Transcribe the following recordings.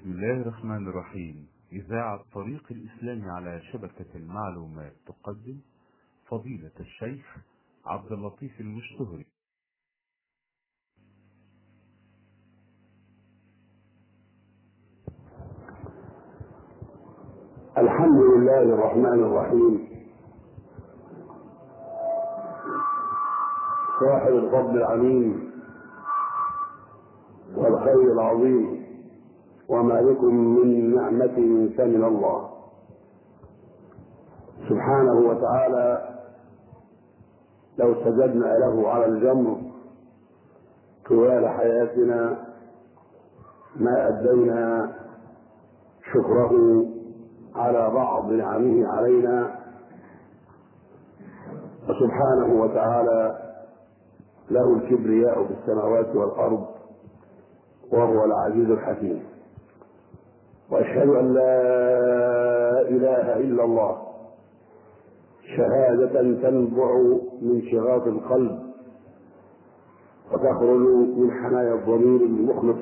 بسم الله الرحمن الرحيم إذاعة طريق الإسلام على شبكة المعلومات تقدم فضيلة الشيخ عبد اللطيف المشتهري الحمد لله الرحمن الرحيم صاحب الفضل العميم والخير العظيم وما بكم من نعمة فمن الله سبحانه وتعالى لو سجدنا له على الجمر طوال حياتنا ما أدينا شكره على بعض نعمه علينا وسبحانه وتعالى له الكبرياء في السماوات والأرض وهو العزيز الحكيم وأشهد أن لا إله إلا الله شهادة تنبع من شغاف القلب وتخرج من حنايا الضمير المخلص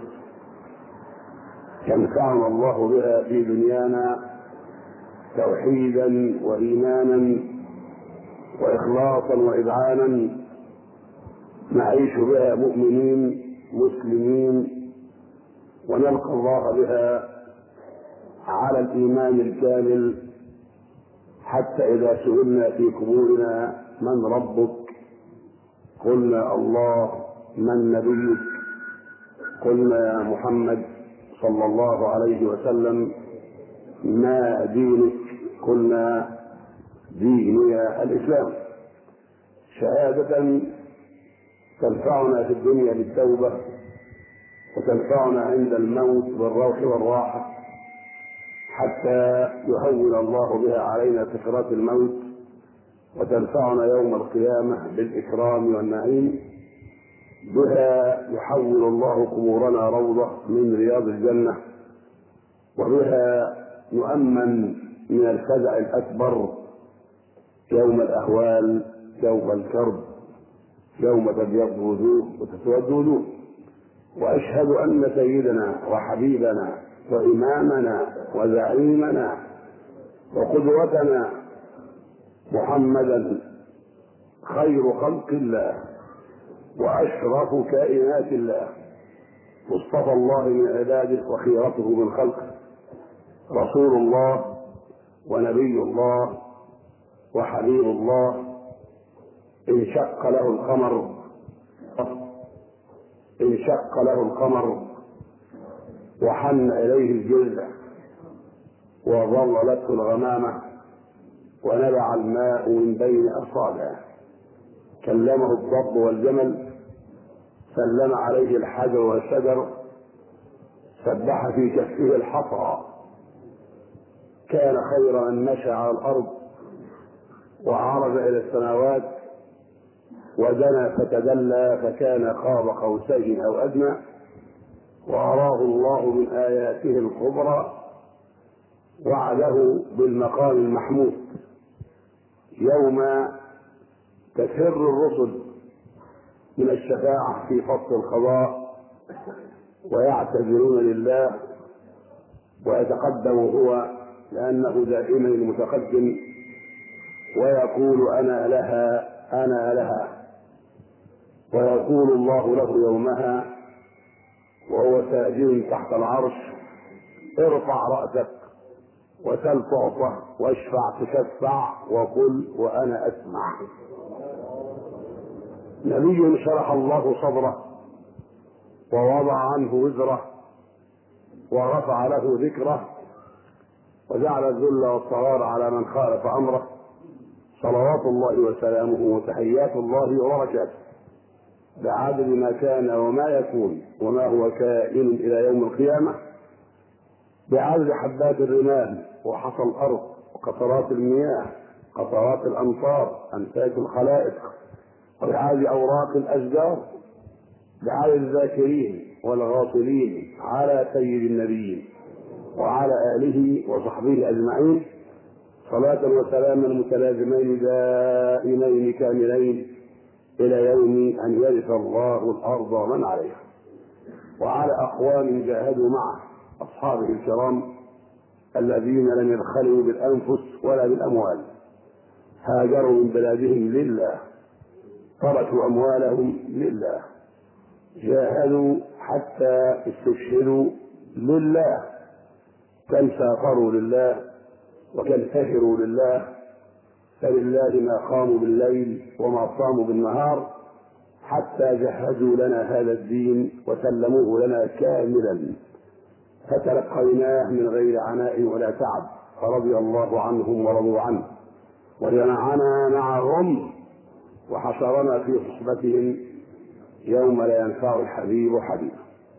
ينفعنا الله بها في دنيانا توحيدا وإيمانا وإخلاصا وإذعانا نعيش بها مؤمنين مسلمين ونلقى الله بها على الإيمان الكامل حتى إذا سئلنا في قبورنا من ربك قلنا الله من نبيك قلنا يا محمد صلى الله عليه وسلم ما دينك قلنا ديني الإسلام شهادة تنفعنا في الدنيا بالتوبة وتنفعنا عند الموت بالروح والراحة حتى يهون الله بها علينا سكرات الموت وتنفعنا يوم القيامة بالإكرام والنعيم بها يحول الله قبورنا روضة من رياض الجنة وبها نؤمن من الفزع الأكبر يوم الأهوال يوم الكرب يوم تبيض وجوه وتسود وجوه وأشهد أن سيدنا وحبيبنا وإمامنا وزعيمنا وقدوتنا محمدا خير خلق الله وأشرف كائنات الله مصطفى الله من عباده وخيرته من خلقه رسول الله ونبي الله وحبيب الله انشق له القمر انشق له القمر وحن إليه الجلد وظللته الغمامة ونبع الماء من بين أصابعه كلمه الضب والجمل سلم عليه الحجر والشجر سبح في كفه الحصى كان خير من مشى على الأرض وعرج إلى السماوات ودنا فتدلى فكان قاب قوسين أو أدنى وأراه الله من آياته الكبرى وعده بالمقام المحمود يوم تفر الرسل من الشفاعة في فصل القضاء ويعتذرون لله ويتقدم هو لأنه دائما المتقدم ويقول أنا لها أنا لها ويقول الله له يومها وهو ساجد تحت العرش ارفع رأسك وسل تعطى واشفع تشفع وقل وأنا أسمع نبي شرح الله صدره ووضع عنه وزره ورفع له ذكره وجعل الذل والصغار على من خالف امره صلوات الله وسلامه وتحيات الله وبركاته بعدد ما كان وما يكون وما هو كائن الى يوم القيامه بعدد حبات الرمال وحصى الارض وقطرات المياه قطرات الامطار انفاس الخلائق وبعدد اوراق الاشجار بعدد الذاكرين والغافلين على سيد النبيين وعلى آله وصحبه أجمعين صلاة وسلاما متلازمين دائمين كاملين إلى يوم أن يرث الله الأرض ومن عليها وعلى أقوام جاهدوا معه أصحابه الكرام الذين لم يبخلوا بالأنفس ولا بالأموال هاجروا من بلادهم لله تركوا أموالهم لله جاهدوا حتى استشهدوا لله كم سافروا لله وكم سهروا لله فلله ما قاموا بالليل وما صاموا بالنهار حتى جهزوا لنا هذا الدين وسلموه لنا كاملا فتلقيناه من غير عناء ولا تعب فرضي الله عنهم ورضوا عنه وجمعنا معهم وحشرنا في صحبتهم يوم لا ينفع الحبيب حبيبه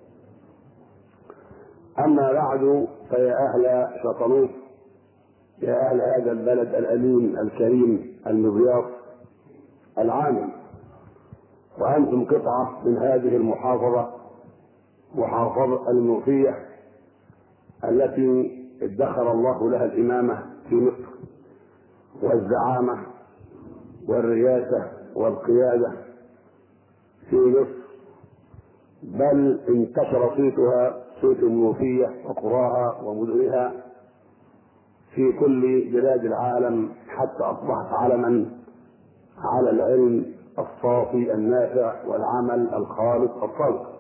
أما بعد فيا أهل شطنوف يا أهل هذا البلد الأمين الكريم المضياف العامل وأنتم قطعة من هذه المحافظة محافظة المنوفية التي ادخر الله لها الإمامة في مصر والزعامة والرياسة والقيادة في مصر بل انتشر صيتها صيت المنوفية وقراها ومدنها في كل بلاد العالم حتى أصبحت علما على العلم الصافي النافع والعمل الخالص الصالح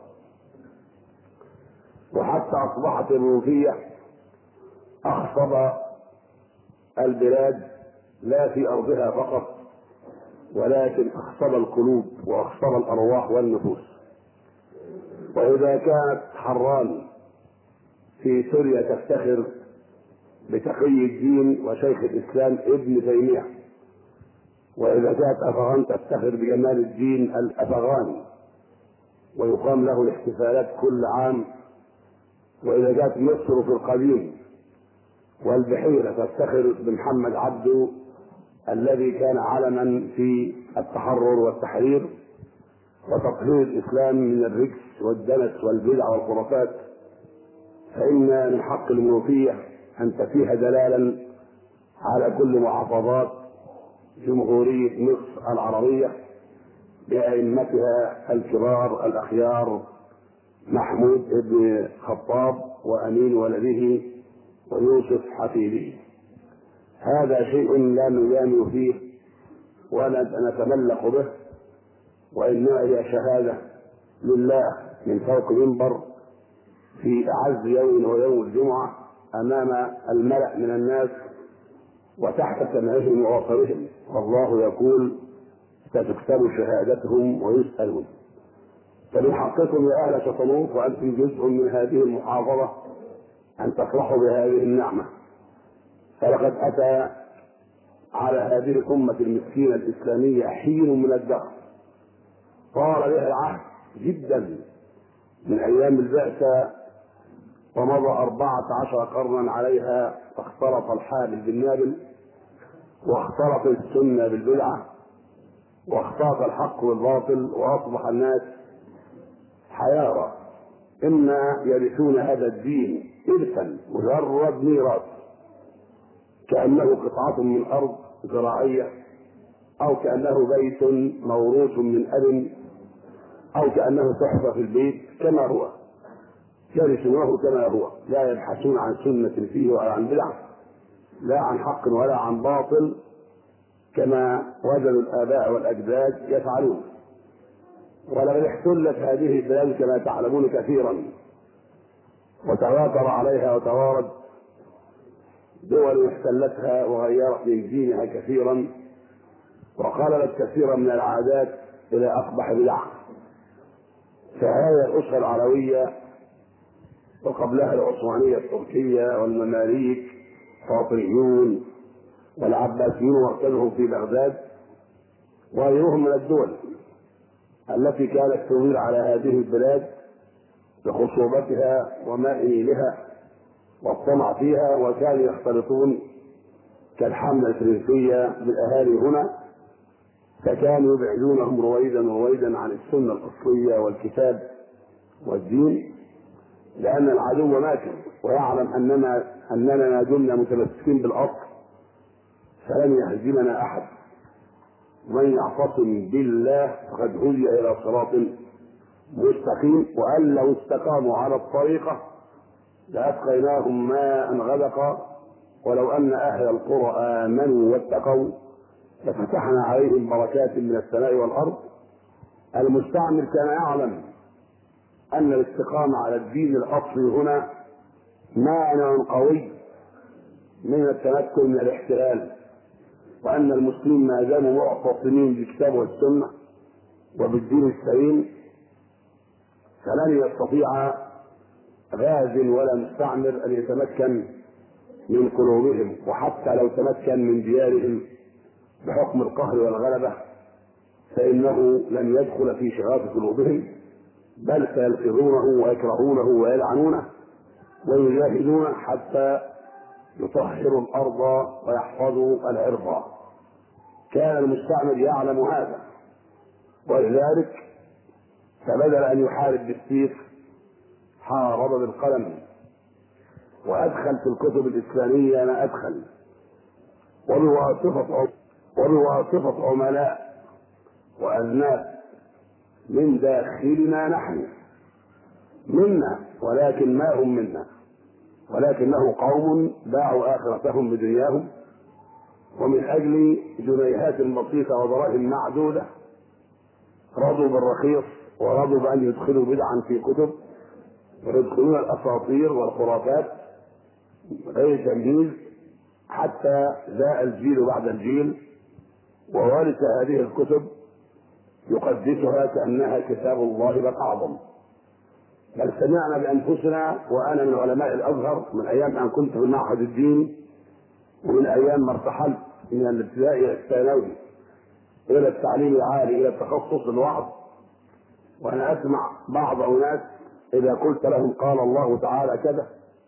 وحتى أصبحت المنوفية أخصب البلاد لا في أرضها فقط ولكن أخصب القلوب وأخصب الأرواح والنفوس وإذا كانت حران في سوريا تفتخر بتقي الدين وشيخ الإسلام ابن تيمية وإذا كانت أفغان تفتخر بجمال الدين الأفغاني ويقام له الاحتفالات كل عام وإذا كانت مصر في القديم والبحيرة تفتخر بمحمد عبده الذي كان علما في التحرر والتحرير وتطهير الإسلام من الرجس والدنس والبدع والخرافات فإن من حق المنوفية أن تفيها دلالا على كل محافظات جمهورية مصر العربية بأئمتها الكبار الأخيار محمود بن خطاب وأمين ولده ويوسف حفيده هذا شيء لا نجامل فيه ولا نتملق به وإنما هي شهادة لله من فوق منبر في أعز يوم ويوم الجمعة أمام الملأ من الناس وتحت سمعهم وبصرهم والله يقول ستكتب شهادتهم ويسألون فمن حقكم يا أهل شطنوف وأنتم جزء من هذه المحافظة أن تفرحوا بهذه النعمة فلقد أتى على هذه الأمة المسكينة الإسلامية حين من الدهر طال بها العهد جدا من أيام البعثة ومضى أربعة عشر قرنا عليها فاختلط الحابل بالنابل واختلط السنة بالبدعة واختلط الحق بالباطل وأصبح الناس حيارى إما يرثون هذا الدين إرثا مجرد ميراث كأنه قطعة من أرض زراعية أو كأنه بيت موروث من أب أو كأنه تحفة في البيت كما هو يرثونه كما هو لا يبحثون عن سنة فيه ولا عن بدعة لا عن حق ولا عن باطل كما وجدوا الآباء والأجداد يفعلون ولقد احتلت هذه البلاد كما تعلمون كثيرا وتواتر عليها وتوارد دول احتلتها وغيرت من دينها كثيرا وخللت كثيرا من العادات الى اقبح بدع فهذه الاسره العلويه وقبلها العثمانيه التركيه والمماليك فاطميون والعباسيون مركزهم في بغداد وغيرهم من الدول التي كانت تغير على هذه البلاد بخصوبتها ومائلها والطمع فيها وكانوا يختلطون كالحملة الفرنسية بالأهالي هنا فكانوا يبعدونهم رويدا رويدا عن السنة الأصلية والكتاب والدين لأن العدو ماكر ويعلم أننا أننا ما دمنا متمسكين بالأصل فلن يهزمنا أحد من يعتصم بالله فقد هدي إلى صراط مستقيم وأن لو استقاموا على الطريقة لأسقيناهم ماء غدقا ولو أن أهل القرى آمنوا واتقوا لفتحنا عليهم بركات من السماء والأرض المستعمر كان يعلم أن الاستقامة على الدين الأصلي هنا مانع قوي من التمكن من الاحتلال وأن المسلمين ما داموا معتصمين بالكتاب والسنة وبالدين السليم فلن يستطيع غاز ولا مستعمر أن يتمكن من قلوبهم وحتى لو تمكن من ديارهم بحكم القهر والغلبة فإنه لن يدخل في شغاف قلوبهم بل سيلفظونه ويكرهونه ويلعنونه ويجاهدون حتى يطهروا الأرض ويحفظوا العرض كان المستعمر يعلم هذا ولذلك فبدل أن يحارب بالسيف حارب بالقلم وأدخل في الكتب الإسلامية ما أدخل وبواسطة وبواسطة عملاء وأذناب من داخلنا نحن منا ولكن ما هم منا ولكنه قوم باعوا آخرتهم بدنياهم ومن أجل جنيهات بسيطة ودراهم معدودة رضوا بالرخيص ورضوا بأن يدخلوا بدعا في كتب ويدخلون الأساطير والخرافات غير تمييز حتى جاء الجيل بعد الجيل وورث هذه الكتب يقدسها كأنها كتاب الله بل أعظم بل سمعنا بأنفسنا وأنا من علماء الأزهر من أيام أن كنت في المعهد الديني ومن أيام ما ارتحلت من الابتدائي إلى الثانوي إلى التعليم العالي إلى التخصص الوعظ وأنا أسمع بعض أناس إذا قلت لهم قال الله تعالى كذا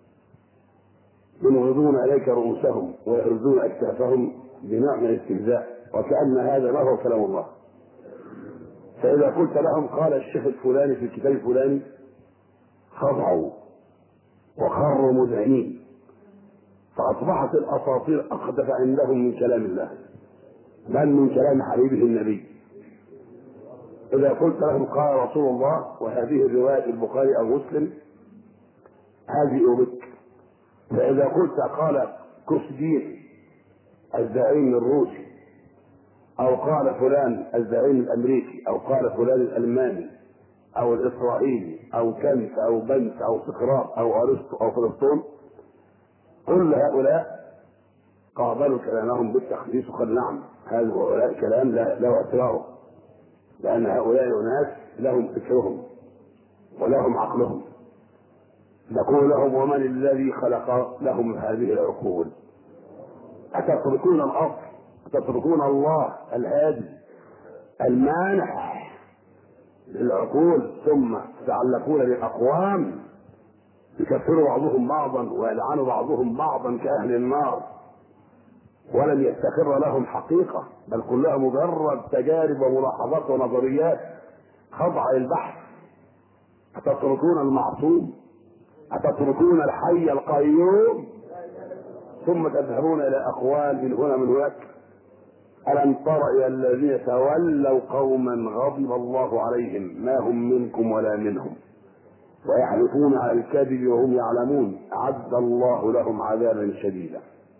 ينغضون إليك رؤوسهم ويهرزون أكتافهم بنوع من الاستهزاء وكأن هذا ما هو كلام الله فإذا قلت لهم قال الشيخ الفلاني في الكتاب الفلاني خضعوا وخروا مذعنين فأصبحت الأساطير أقدس عندهم من كلام الله بل من كلام حبيبه النبي إذا قلت لهم قال رسول الله وهذه رواية البخاري أو مسلم هذه بك فإذا قلت قال كسدين الزعيم الروسي أو قال فلان الزعيم الأمريكي أو قال فلان الألماني أو الإسرائيلي أو كنت أو بنت أو سقراط أو أرسطو أو فلسطين كل هؤلاء قابلوا كلامهم بالتخصيص وقال نعم هذا هؤلاء كلام له اعتباره لأن هؤلاء أناس لهم فكرهم ولهم عقلهم نقول لهم ومن الذي خلق لهم هذه العقول أتتركون الأصل أتتركون الله الهادي المانح للعقول ثم تتعلقون بأقوام يكفروا بعضهم بعضا ويلعنوا بعضهم بعضا كأهل النار ولم يستقر لهم حقيقة بل كلها مجرد تجارب وملاحظات ونظريات خضع للبحث أتتركون المعصوم أتتركون الحي القيوم ثم تذهبون إلى أقوال من هنا من هناك ألم تر إلى الذين تولوا قوما غضب الله عليهم ما هم منكم ولا منهم ويحلفون على الكذب وهم يعلمون أعد الله لهم عذابا شديدا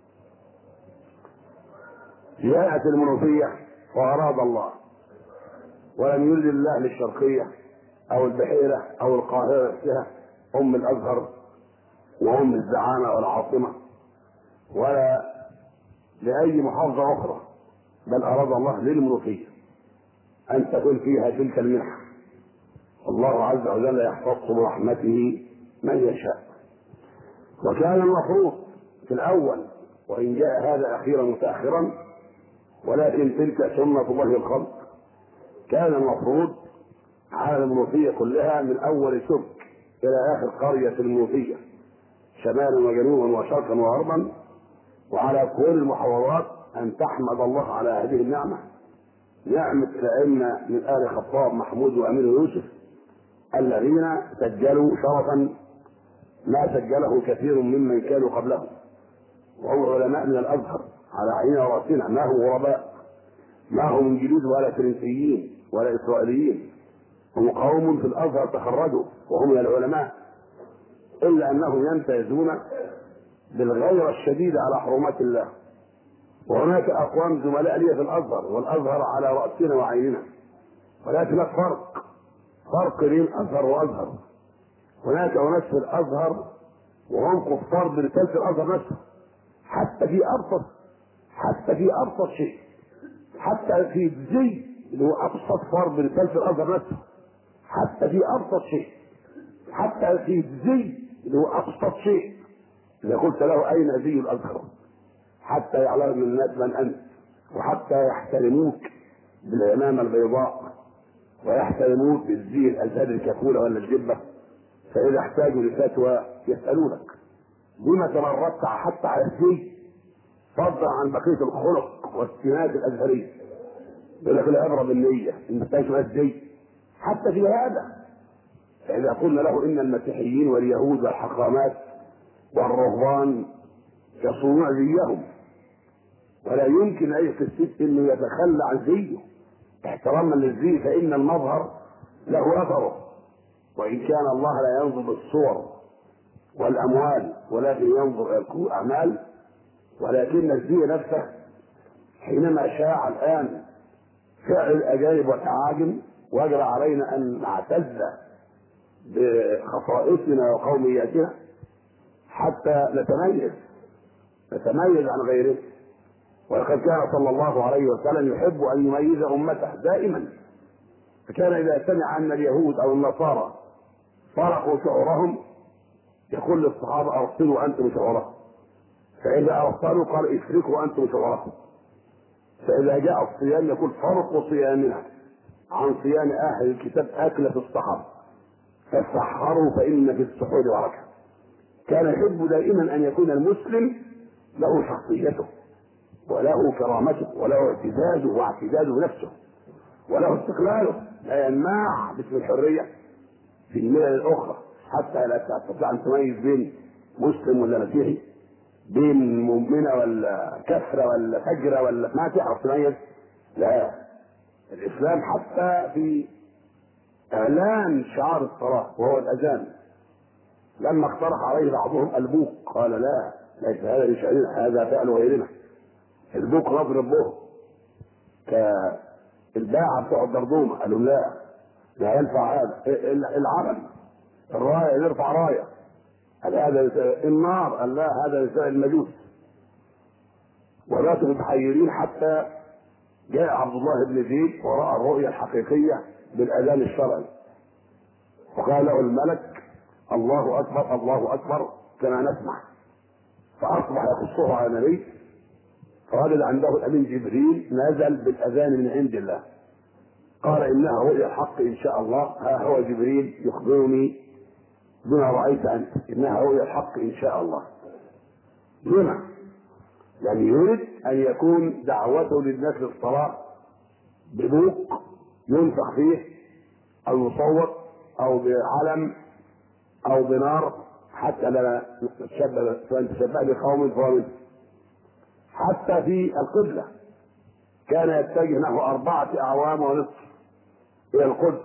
جاءت المنوفية وأراد الله ولم يرد الله للشرقية أو البحيرة أو القاهرة نفسها أم الأزهر وأم الزعامة والعاصمة ولا لأي محافظة أخرى بل أراد الله للمنوفية أن تكون فيها تلك المنحة الله عز وجل يحفظ برحمته من يشاء وكان المفروض في الأول وإن جاء هذا أخيرا متأخرا ولكن تلك سنة الله الخلق كان المفروض على المنوفية كلها من أول سبك إلى آخر قرية المنوفية شمالا وجنوبا وشرقا وغربا وعلى كل المحافظات أن تحمد الله على هذه النعمة نعمة الأئمة من آل خطاب محمود وأمير يوسف الذين سجلوا شرفا ما سجله كثير ممن كانوا قبلهم وهم علماء من الأزهر على عيننا وراسنا ما هم غرباء ما هم انجليز ولا فرنسيين ولا اسرائيليين هم قوم في الازهر تخرجوا وهم من العلماء إلا أنهم يمتازون بالغيرة الشديدة على حرمات الله وهناك أقوام زملاء لي في الأزهر والأزهر على رأسنا وعيننا ولكن هناك فرق فرق بين أزهر وأزهر هناك أناس في الأزهر وهم كفار برسالة الأزهر نفسه حتى في أبسط حتى في أبسط شيء حتى في الزي اللي هو أبسط فرض برسالة الأزهر نفسه حتى في أبسط شيء حتى في الزي اللي هو أبسط شيء إذا قلت له أين زي الأزهر حتى يعلم الناس من أنت وحتى يحترموك بالعمامة البيضاء ويحترموك بالزي الأزهر الكاكولة ولا الجبة فإذا احتاجوا لفتوى يسألونك لما تمردت حتى على الزي فضلا عن بقية الخلق والسمات الأزهرية يقول لك العبرة بالنية إن تشمل الزي حتى في هذا فإذا قلنا له إن المسيحيين واليهود والحقامات والرهبان يصونون زيهم ولا يمكن أي قسيس إنه يتخلى عن زيه احتراما للزي فإن المظهر له أثره وإن كان الله لا ينظر بالصور والأموال ولكن ينظر إلى الأعمال ولكن الزي نفسه حينما شاع الآن فعل الأجانب والأعاجم وجب علينا أن نعتز بخصائصنا وقومياتنا حتى نتميز نتميز عن غيره ولقد كان صلى الله عليه وسلم يحب أن يميز أمته دائما فكان إذا سمع أن اليهود أو النصارى فرقوا شعورهم يقول للصحابة أرسلوا أنتم شعورهم فإذا أرسلوا قال اشركوا أنتم شعوركم فإذا جاء الصيام يقول فرق صيامنا عن صيام أهل الكتاب أكلة الصحابة فسحروا فإن في السحور بركة كان يحب دائما أن يكون المسلم له شخصيته وله كرامته وله اعتزازه واعتزاز نفسه وله استقلاله لا يمنع باسم الحرية في الملل الأخرى حتى لا تستطيع أن تميز بين مسلم ولا مسيحي بين مؤمنة ولا كفرة ولا فجرة ولا ما تعرف تميز لا الإسلام حتى في إعلان شعار الصلاة وهو الأذان لما اقترح عليه بعضهم البوق قال لا ليس هذا بشأننا هذا فعل غيرنا البوق نضرب به كالباعة بتوع الدردومة قالوا لا لا ينفع هذا العمل الراية نرفع راية قال هذا النار قال لا هذا لسائر المجوس وماتوا متحيرين حتى جاء عبد الله بن زيد وراى الرؤيا الحقيقيه بالاذان الشرعي وقال له الملك الله اكبر الله اكبر كما نسمع فاصبح يقصه على النبي فوجد عنده الامين جبريل نزل بالاذان من عند الله قال انها رؤيا الحق ان شاء الله ها هو جبريل يخبرني بما رايت انت انها رؤيا الحق ان شاء الله لما يعني يريد ان يكون دعوته للناس للصلاه ببوق ينفخ فيه او يصوت او بعلم او بنار حتى لا نتشبه فان تشبه بقوم فهو حتى في القبله كان يتجه نحو أربعة أعوام ونصف إلى القدس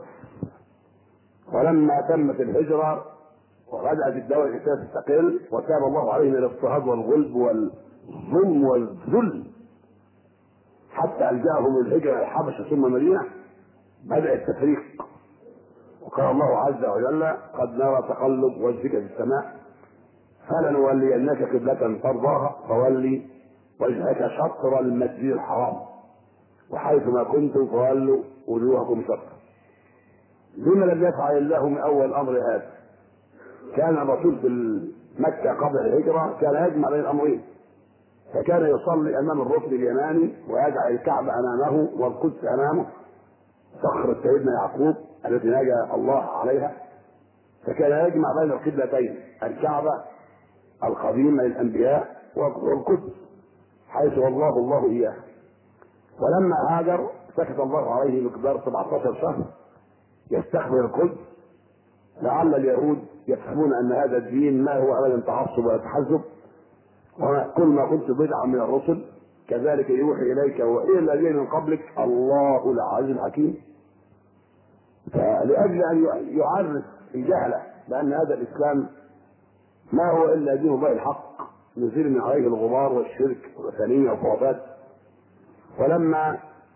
ولما تمت الهجرة وبدأت الدولة تستقل وتاب الله عليه من الاضطهاد والغلب والظلم والذل حتى ألجأهم الهجرة إلى الحبشة ثم المدينة بدأ التفريق وقال الله عز وجل قد نرى تقلب وجهك في السماء فلنولينك قبلة ترضاها فولي وجهك شطر المسجد الحرام وحيث ما كنتم فولوا وجوهكم شطر لما لم يفعل الله من اول الامر هذا كان الرسول في مكه قبل الهجره كان يجمع بين الامرين فكان يصلي امام الركن اليماني ويجعل الكعبه امامه والقدس امامه صخرة سيدنا يعقوب التي نجا الله عليها فكان يجمع بين القبلتين الكعبة القديمة للأنبياء والقدس حيث والله الله إياه ولما هاجر سكت الله عليه مقدار 17 شهر يستخبر القدس لعل اليهود يفهمون ان هذا الدين ما هو ابدا تعصب ولا تحزب وكل ما كنت بدعا من الرسل كذلك يوحي اليك والى الذين من قبلك الله العزيز الحكيم فلاجل ان يعرف الجهله بان هذا الاسلام ما هو الا دين الله الحق نزيل من عليه الغبار والشرك والوثنيه والخرافات ولما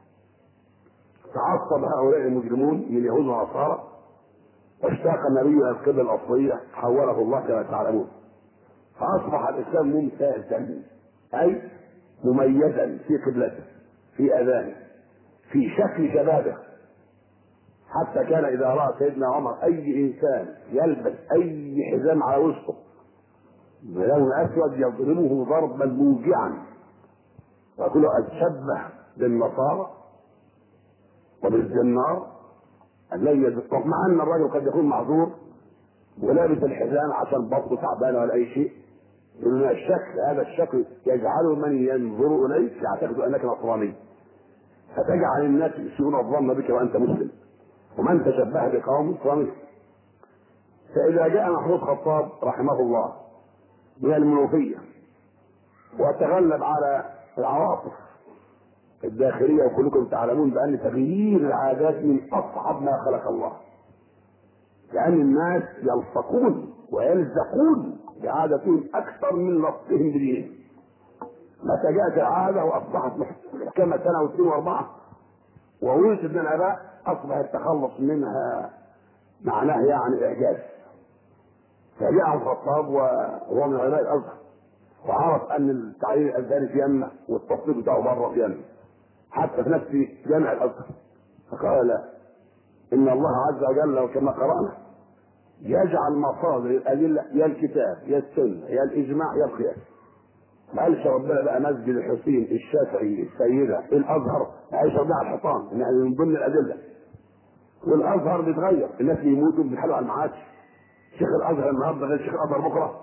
تعصب هؤلاء المجرمون من اليهود والنصارى واشتاق النبي الى القبله الاصليه حوله الله كما تعلمون فاصبح الاسلام ممتازا اي مميزا في قبلته في اذانه في شكل شبابه حتى كان اذا راى سيدنا عمر اي انسان يلبس اي حزام على وسطه بلون اسود يضربه ضربا موجعا ويقول له اتشبه بالنصارى وبالزنار الذي يدق مع ان الرجل قد يكون معذور ولابس الحزام عشان بطنه تعبان ولا اي شيء لان الشكل هذا الشكل يجعل من ينظر اليك يعتقد انك نصراني فتجعل الناس يسيئون الظن بك وانت مسلم ومن تشبه بقوم فهو فاذا جاء محمود خطاب رحمه الله من المنوفيه وتغلب على العواطف الداخليه وكلكم تعلمون بان تغيير العادات من اصعب ما خلق الله لان الناس يلصقون ويلزقون بعادتهم اكثر من لصقهم بدينهم متى جاءت العاده واصبحت محكمه سنه واثنين واربعه وورثت من الاباء اصبح التخلص منها معناه يعني اعجاز فجاء الخطاب وهو من علماء الازهر وعرف ان التعليم الازهري في يمه والتصنيف بتاعه بره في يمه حتى في نفس جامع الازهر فقال لا ان الله عز وجل وكما قرانا يجعل مصادر الادله يا الكتاب يا السنه يا الاجماع يا القياس ما قالش ربنا بقى مسجد الحسين الشافعي السيده الازهر عايش ربنا على الحيطان يعني من ضمن الادله والازهر بيتغير الناس بيموتوا بيحلوا على المعاش شيخ الازهر النهارده غير شيخ الازهر بكره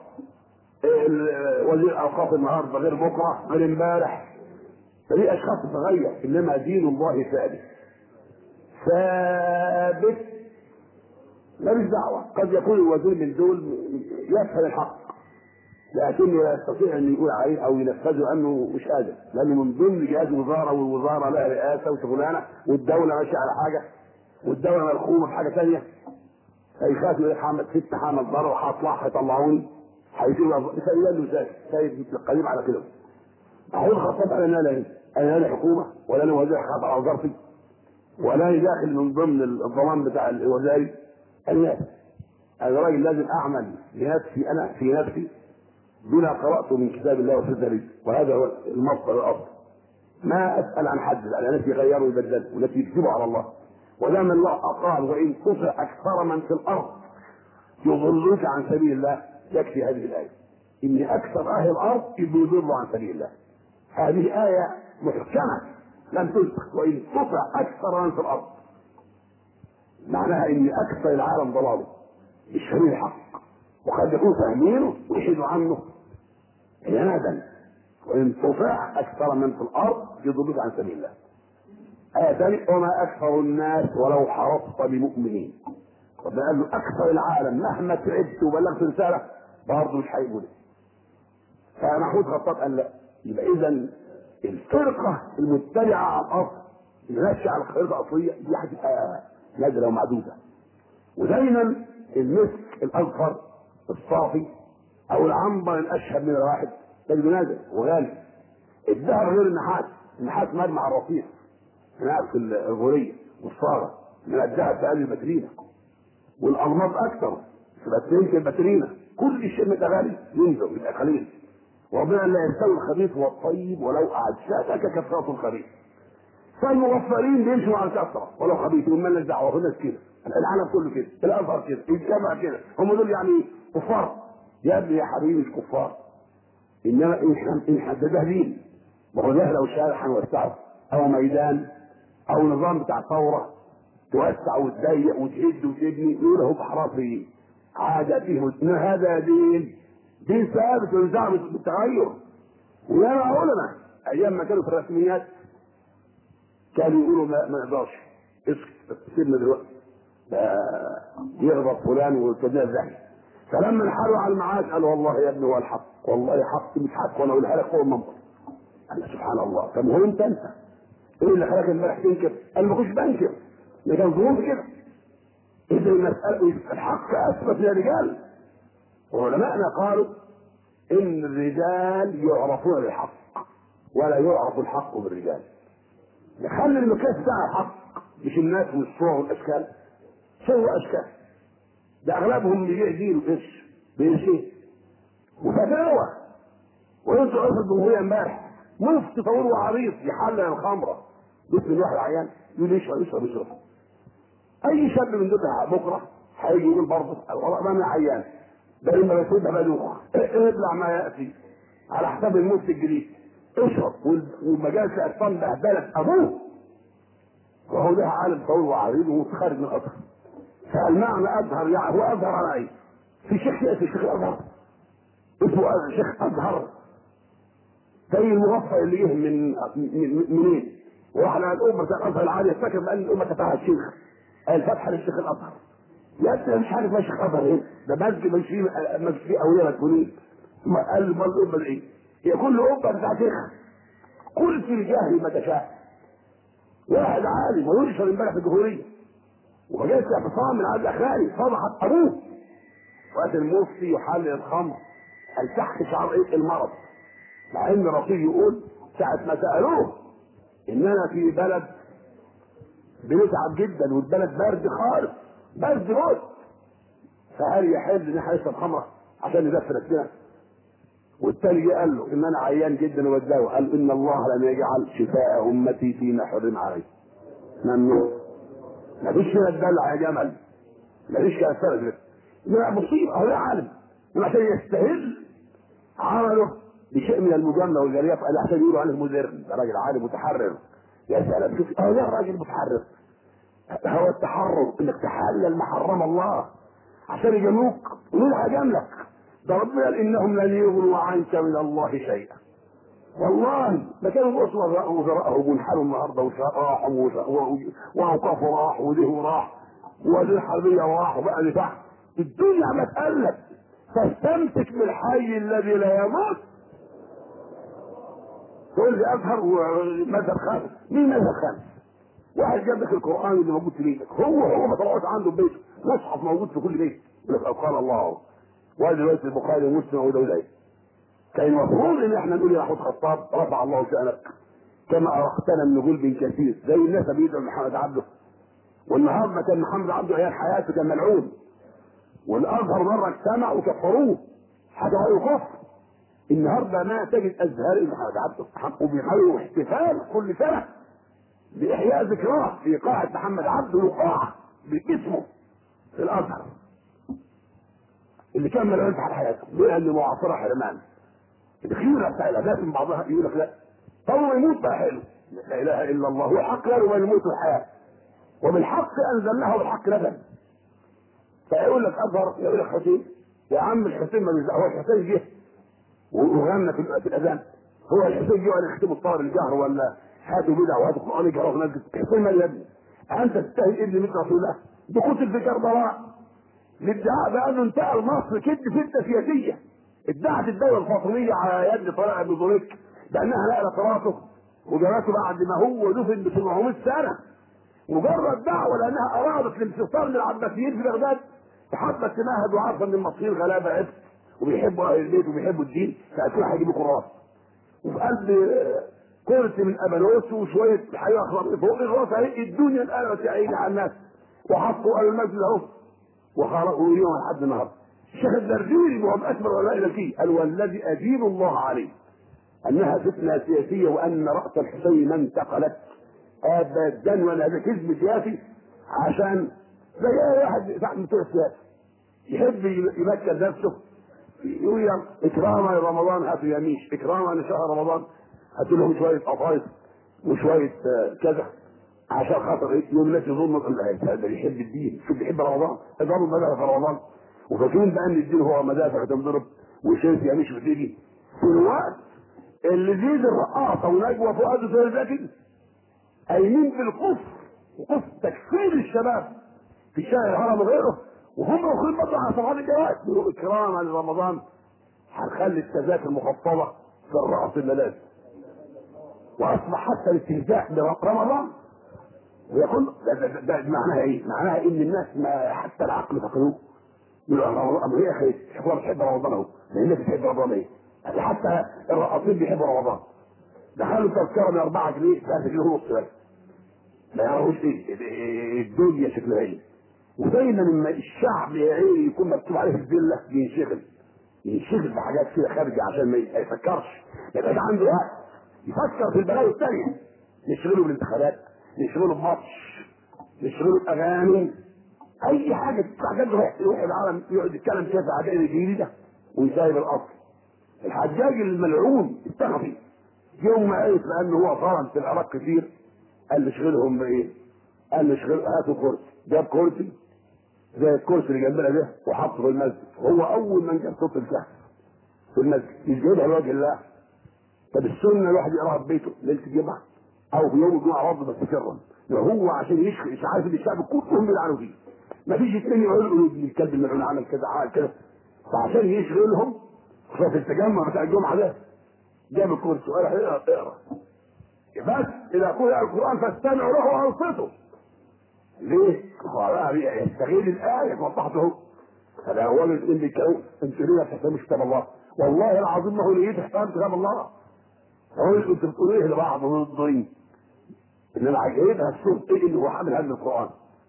وزير الاوقاف النهارده غير بكره غير امبارح فدي اشخاص تتغير انما دين الله ثابت ثابت ماليش دعوه قد يكون الوزير من دول يفهم الحق لكنه لا يستطيع ان يقول عليه او ينفذه انه مش قادر لانه من ضمن جهاز وزاره والوزاره لها رئاسه وشغلانه والدوله ماشيه على حاجه والدوله ملخومه في حاجه ثانيه فيخاف يقول حامد ست حامد ضرر وهطلع هيطلعوني هيجيبوا فيقول له ازاي؟ سيد القديم على كده اقول خطاب انا لا لا انا لا حكومه ولا انا وزير خاطر على وزارتي ولا انا داخل من ضمن الضمان بتاع الوزاري انا انا راجل لازم اعمل لنفسي انا في نفسي بما قراته من كتاب الله وسنه نبيه وهذا هو المصدر الاصل ما اسال عن حد على نفسي يغيروا ويبدلوا والتي يكذبوا على الله ودام الله قال وان تطع اكثر من في الارض يضلوك عن سبيل الله يكفي هذه الايه ان اكثر اهل الارض يضلوا عن سبيل الله هذه ايه محكمه لم تنسخ وان تطع اكثر من في الارض معناها ان اكثر العالم ضلاله مش فاهمين الحق وقد يكون فاهمينه ويحيدوا عنه عنادا وان تطع اكثر من في الارض يضلوك عن سبيل الله آية ثانية وما أكثر الناس ولو حرصت بمؤمنين ربنا قال له أكثر العالم مهما تعبت وبلغت رسالة برضه مش هيقول فمحمود خطاب قال لا يبقى إذا الفرقة المتبعة على الأصل اللي ماشية على الخريطة الأصلية دي هتبقى نادرة ومعدودة ودايما المسك الأصفر الصافي أو العنبر الأشهب من الواحد تجده نادر وغالي الذهب غير النحاس النحاس مجمع الرصيف هناك في الغورية والصاغة من الذهب في هذه البترينة والألماس أكثر في بترينة في البترينة كل شيء من الأغاني ينزل يبقى قليل وربنا لا يستوي الخبيث والطيب ولو أعجبك كثرة الخبيث فالمغفرين بيمشوا على الكثرة ولو خبيث ومالناش دعوة في الناس كده العالم كله كده الأزهر كده الجامع كده هم دول يعني كفار يا ابني يا حبيبي مش كفار إنما إن حددها دين ما هو ده لو شارع هنوسعه أو ميدان او نظام بتاع ثوره توسع وتضيق وتهد وتبني يقول هو بحرافي عاداتهم ان هذا دين دين ثابت وينزع بالتغير وياما علماء ايام ما كانوا في الرسميات كانوا يقولوا ما, ما نقدرش اسكت سيبنا دلوقتي يغضب فلان ويرتدينا الزحمه فلما انحروا على المعاش قالوا والله يا ابني هو الحق والله حق مش حق وانا اقولها لك فوق المنبر قال سبحان الله طب هو انت انت ايه اللي خلاك امبارح تنكر؟ انا ما كنتش بنكر ده كان ظروف كده اذا المساله الحق اثبت يا رجال وعلماءنا قالوا ان الرجال يعرفون بالحق ولا يعرف الحق بالرجال نخلي المقياس بتاع الحق مش الناس والصور والاشكال صور واشكال ده اغلبهم بيبيع دين وقش بيشي وفتاوى وانتوا عرفوا الجمهوريه امبارح مفتي طويل وعريض يحلل الخمره باسم الواحد عيان يقول يشرب يشرب يشرب اي شاب من دول بكره هيجي يقول برضه والله انا عيان بل ما بسيبها بدوخ ابلع ما ياتي على حساب المفتي الجديد اشرب والمجالس الاطفال بهدلت ابوه وهو ده عالم طويل وعريض ومتخرج من الازهر فالمعنى ازهر يعني هو ازهر على ايه؟ في شيخ ياتي شيخ الازهر اسمه شيخ ازهر زي المغفى اللي جه من من- منين؟ وراح على الامه بتاع الازهر العاليه فاكر بقى الامه بتاعها الشيخ قال فتح للشيخ الازهر يا ابني مش عارف ما شيخ ازهر ايه ده مسجد مش فيه مش فيه اولياء مسؤولين ثم قال ما الامه دي ايه؟ هي كل امه بتاع شيخ قل في الجهل ما تشاء واحد عالم وينشر امبارح في الجمهوريه وجاءت اعتصام من عبد الاخلاقي فضحت ابوه وقت المفتي يحلل الخمر قال تحت شعر ايه المرض مع ان الرسول يقول ساعة ما سألوه اننا في بلد بنتعب جدا والبلد برد خالص برد موت فهل يحل ان احنا نشرب خمره عشان ندفي نفسنا والتاني جه قال له ان انا عيان جدا وبتداوى قال ان الله لم يجعل شفاء امتي فيما حرم عليه ممنوع مفيش فيها الدلع يا جمل مفيش فيها السرد لا مصيبه هو عالم عشان يستهل عمله بشيء من المجامله والجريئه قال عشان يقولوا عليه مدرن ده راجل عالم متحرر يا سلام شوف اه ده راجل متحرر هو التحرر انك تحلل ما حرم الله عشان يجاملوك يقولوا هجاملك ده ربنا قال انهم لن يغنوا عنك من الله شيئا والله ده كانوا بصوا وزراءهم وانحلوا النهارده وراحوا واوقافوا راح وده راح وزير الحربيه راح وبقى اللي تحت الدنيا ما تقلب فاستمسك بالحي الذي لا يموت تقول لي ازهر ومذهب خامس مين مذهب خامس؟ واحد جاب لك القران اللي موجود في بيتك هو هو ما طلعوش عنده في بيته مصحف موجود في كل بيت يقول لك قال الله وادي روايه البخاري ومسلم وده وده كان المفروض ان احنا نقول يا محمود خطاب رفع الله شانك كما ارقتنا النجول بن كثير زي الناس بيدعوا محمد عبده والنهارده كان محمد عبده عيال حياته كان ملعون والازهر مره اجتمع وكفروه حاجه غير كفر النهارده ما تجد ازهار محمد عبده وبيعملوا احتفال كل سنه باحياء ذكراه في قاعه محمد عبده وقاعه باسمه في الازهر اللي كان ملعون على حياته لان معاصره حرمان الخيره بتاع الاداء من بعضها يقول لك لا طول يموت بقى حلو لا اله الا الله هو حق له بين الموت والحياه وبالحق انزلناه بالحق لبن فيقول لك اظهر يقول لك حسين يا عم الحسين ما بيزعل هو الحسين جه وغنى في في الاذان هو الحسين جه ولا يختم الطار الجهر ولا هاتوا بدع وهاتوا قران يجهروا في مسجد الحسين ما يا ابني انت تستاهل ابن مثل رسول الله ده قتل في كربلاء الادعاء بانه انتقل مصر كد فتنه سياسيه ادعت الدوله الفاطميه على يد طلائع بن ذريك بانها نقلت راسه وجابته بعد ما هو دفن ب 700 سنه مجرد دعوه لانها ارادت الانتصار للعباسيين في بغداد فحبت تمهد وعارفه ان المصريين غلابه عبس وبيحبوا اهل البيت وبيحبوا الدين فاكيد هيجيبوا كراس وفي قلب كرسي من ابانوس وشويه حياه اخضر فوق الراس اهي الدنيا انقلبت يا عيني على الناس وحطوا قال المسجد اهو وخرجوا يوم لحد النهارده الشيخ الدرديري وهو اكبر علماء الفقه قال والذي ادين الله عليه انها فتنه سياسيه وان راس الحسين ما انتقلت ابدا ولا هذا كذب سياسي عشان زي اي واحد تحت بتوع السياسه يحب يمكن نفسه يقول يلا اكراما لرمضان هاتوا يميش اكراما لشهر رمضان هاتوا لهم شويه قطايف وشويه آه، كذا عشان خاطر ايه يوم الناس يظن لا ده بيحب الدين شوف بيحب رمضان اضربوا المدافع في رمضان وفاكرين بقى ان الدين هو مدافع تنضرب وشايف يميش وتيجي في الوقت اللي زيد الرقاصه ونجوى فؤاد وسيد زكي قايمين بالكفر وكفر تكفير الشباب في شارع الهرم وغيره وهم واخدين برضه على صفحات الجواز يقولوا اكراما لرمضان هنخلي التذاكر مخفضه في الرأس الملاذ واصبح حتى الاستهزاء برمضان ويقول ده, ده, ده, ده معناها ايه؟ معناها ان الناس ما حتى العقل فقدوه يقول يا اخي احنا بتحب رمضان اهو لان الناس بتحب رمضان ايه؟ حتى الرقاصين بيحبوا رمضان دخلوا تذكره ب 4 جنيه 3 جنيه ونص بس ما يعرفوش ايه الدنيا شكلها ايه ودايما لما الشعب يا عيني يكون مكتوب عليه الذله بينشغل ينشغل بحاجات كده خارجه عشان ما يفكرش ما يبقاش عنده وقت يفكر في البلاوي الثانيه نشغله بالانتخابات نشغله بماتش نشغله باغاني اي حاجه حاجات يروح العالم يقعد يتكلم كده في عدائل الجديده ويسايب الاصل الحجاج الملعون الثقفي يوم ما عرف لانه هو ظلم في العراق كتير قال نشغلهم بايه؟ قال نشغل هاتوا كرسي جاب كرسي زي الكرسي اللي جنبنا ده وحطه في المسجد هو اول من جاب صوت الكهف في المسجد مش جايبها لوجه الله طب السنه الواحد يقراها في بيته ليله الجمعه او في يوم الجمعه برضه بس سرا هو عشان يشغل مش عارف ان الشعب كلهم بيلعنوا فيه ما فيش اثنين يقولوا يقولوا الكلب الملعون عمل كذا عمل كذا فعشان يشغلهم في التجمع بتاع الجمعه ده جاب الكرسي وقال اقرا اقرا بس اذا قرأ القران فاستمعوا له وانصتوا ليه؟ هو يستغل الايه وضحته هذا هو اللي بيتكلم انتوا ليه ما تحترموش كتاب الله؟ والله العظيم ما هو ليه تحترم كتاب الله؟ هو اللي انتوا بتقولوا ايه لبعض منظرين انما عجيبها الصوت ايه اللي هو حامل هذا القران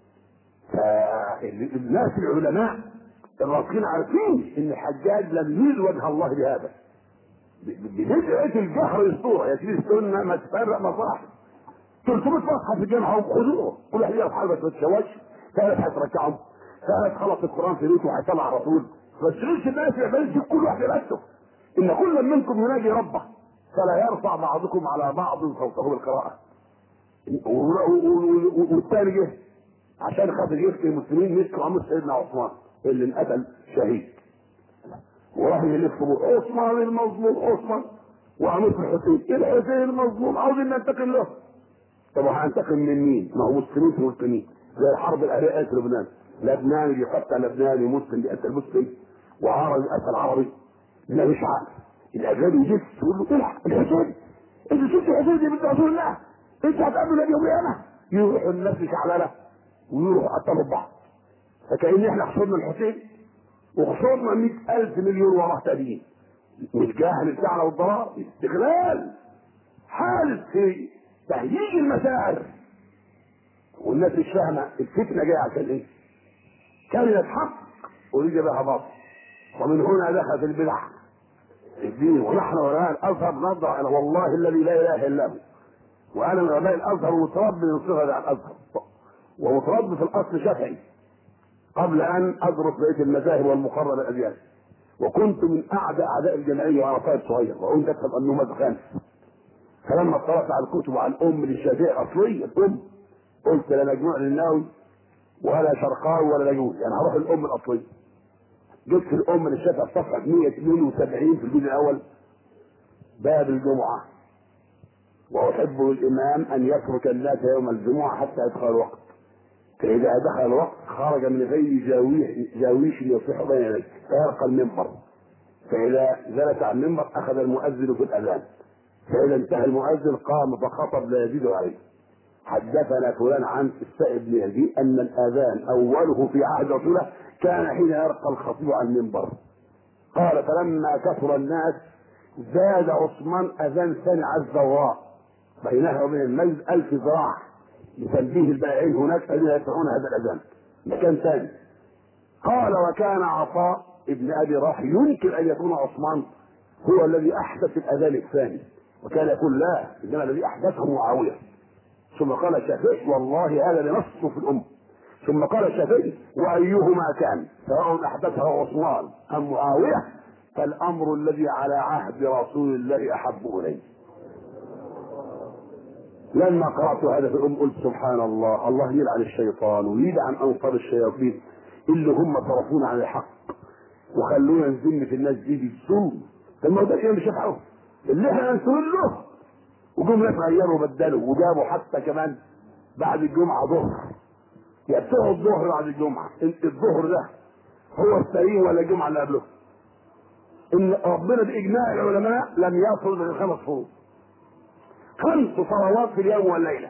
فالناس العلماء الراسخين عارفين ان الحجاج لم يرد وجه الله بهذا بدعة الجهر الصورة يا سيدي السنة ما تفرق مصاحب 300 صفحة في الجامعة وخذوه كل واحد يعرف حاجة ما تتشوش ثلاث هتركعهم ثلاث خلص القرآن في بيته وهيطلع على طول ما تشغلش الناس يعملش كل واحد نفسه إن كل منكم يناجي ربه فلا يرفع بعضكم على بعض صوته بالقراءة والثاني جه عشان خاطر يفتي المسلمين مسكوا عمر سيدنا عثمان اللي انقتل شهيد وراح يلف عثمان المظلوم عثمان وعمر الحسين الحسين المظلوم عاوزين ننتقم له طب هننتقم من مين؟ ما هو مسلمين في مسلمين زي الحرب الاهليه في لبنان لبناني بيقتل لبناني مسلم بيقتل مسلم وعربي بيقتل عربي لا مش عارف الاجنبي يجي يقول له الحق الحسين انت شفت الحسين دي بنت رسول الله انت هتقابل نبي يوم القيامه يروحوا الناس شعلانه ويروحوا قتلوا بعض فكأن احنا خسرنا الحسين وخسرنا مئة ألف مليون وراه تانيين مش جاهل بتاعنا والضرائب استغلال حالة في تهييج المشاعر والناس مش فاهمة الفتنة جاية عشان ايه؟ كلمة حق ويجي بها باطل ومن هنا دخلت البدع الدين ونحن وراء الازهر نضع انا والله الذي لا اله الا هو وانا من علماء الازهر ومتربي من صغري على الازهر ومتربي في الاصل شافعي قبل ان ادرس بقيه المذاهب والمقرر الاديان وكنت من اعدى اعداء الجمعيه وانا طالب صغير وكنت افهم انه مدخل فلما اطلعت على الكتب وعلى الام للشافعي الاصليه الام قلت لا مجموع للناوي ولا شرقاوي ولا لجوز يعني هروح الام الاصليه جبت الام للشافعي في صفحه 172 في الجزء الاول باب الجمعه واحب للامام ان يترك الناس يوم الجمعه حتى يدخل الوقت فاذا دخل الوقت خرج من غير جاويش جاويش يصح بين يديه فيرقى المنبر فاذا جلس على المنبر اخذ المؤذن في الاذان فاذا انتهى المؤذن قام فخطب لا يزيد عليه حدثنا فلان عن السائب بن يزيد ان الاذان اوله في عهد رسوله كان حين يرقى الخطيب على المنبر قال فلما كثر الناس زاد عثمان اذان ثاني على الزوراء بينها وبين المسجد ألف ذراع لتنبيه البائعين هناك الذين يدفعون هذا الاذان مكان ثاني قال وكان عطاء ابن ابي راح ينكر ان يكون عثمان هو الذي احدث الاذان الثاني وكان يقول لا انما الذي احدثه معاويه ثم قال الشافعي والله هذا لنص في الأمة ثم قال الشافعي وأيهما كان سواء أحدثه عثمان أم معاوية فالأمر الذي على عهد رسول الله أحب إليه لما قرأت هذا في الأم قلت سبحان الله الله يلعن الشيطان ويلعن أنصار الشياطين اللي هم صرفونا عن الحق وخلونا نذم في الناس دي بالظلم طب ما هو ده مش يفعله اللي احنا ننسوه له وجم ناس غيروا وبدلوا وجابوا حتى كمان بعد الجمعة ظهر يبتغوا الظهر بعد الجمعة الظهر ده هو السليم ولا الجمعة اللي قبله ان ربنا باجماع العلماء لم يفرض غير خمس فروض خمس صلوات في اليوم والليله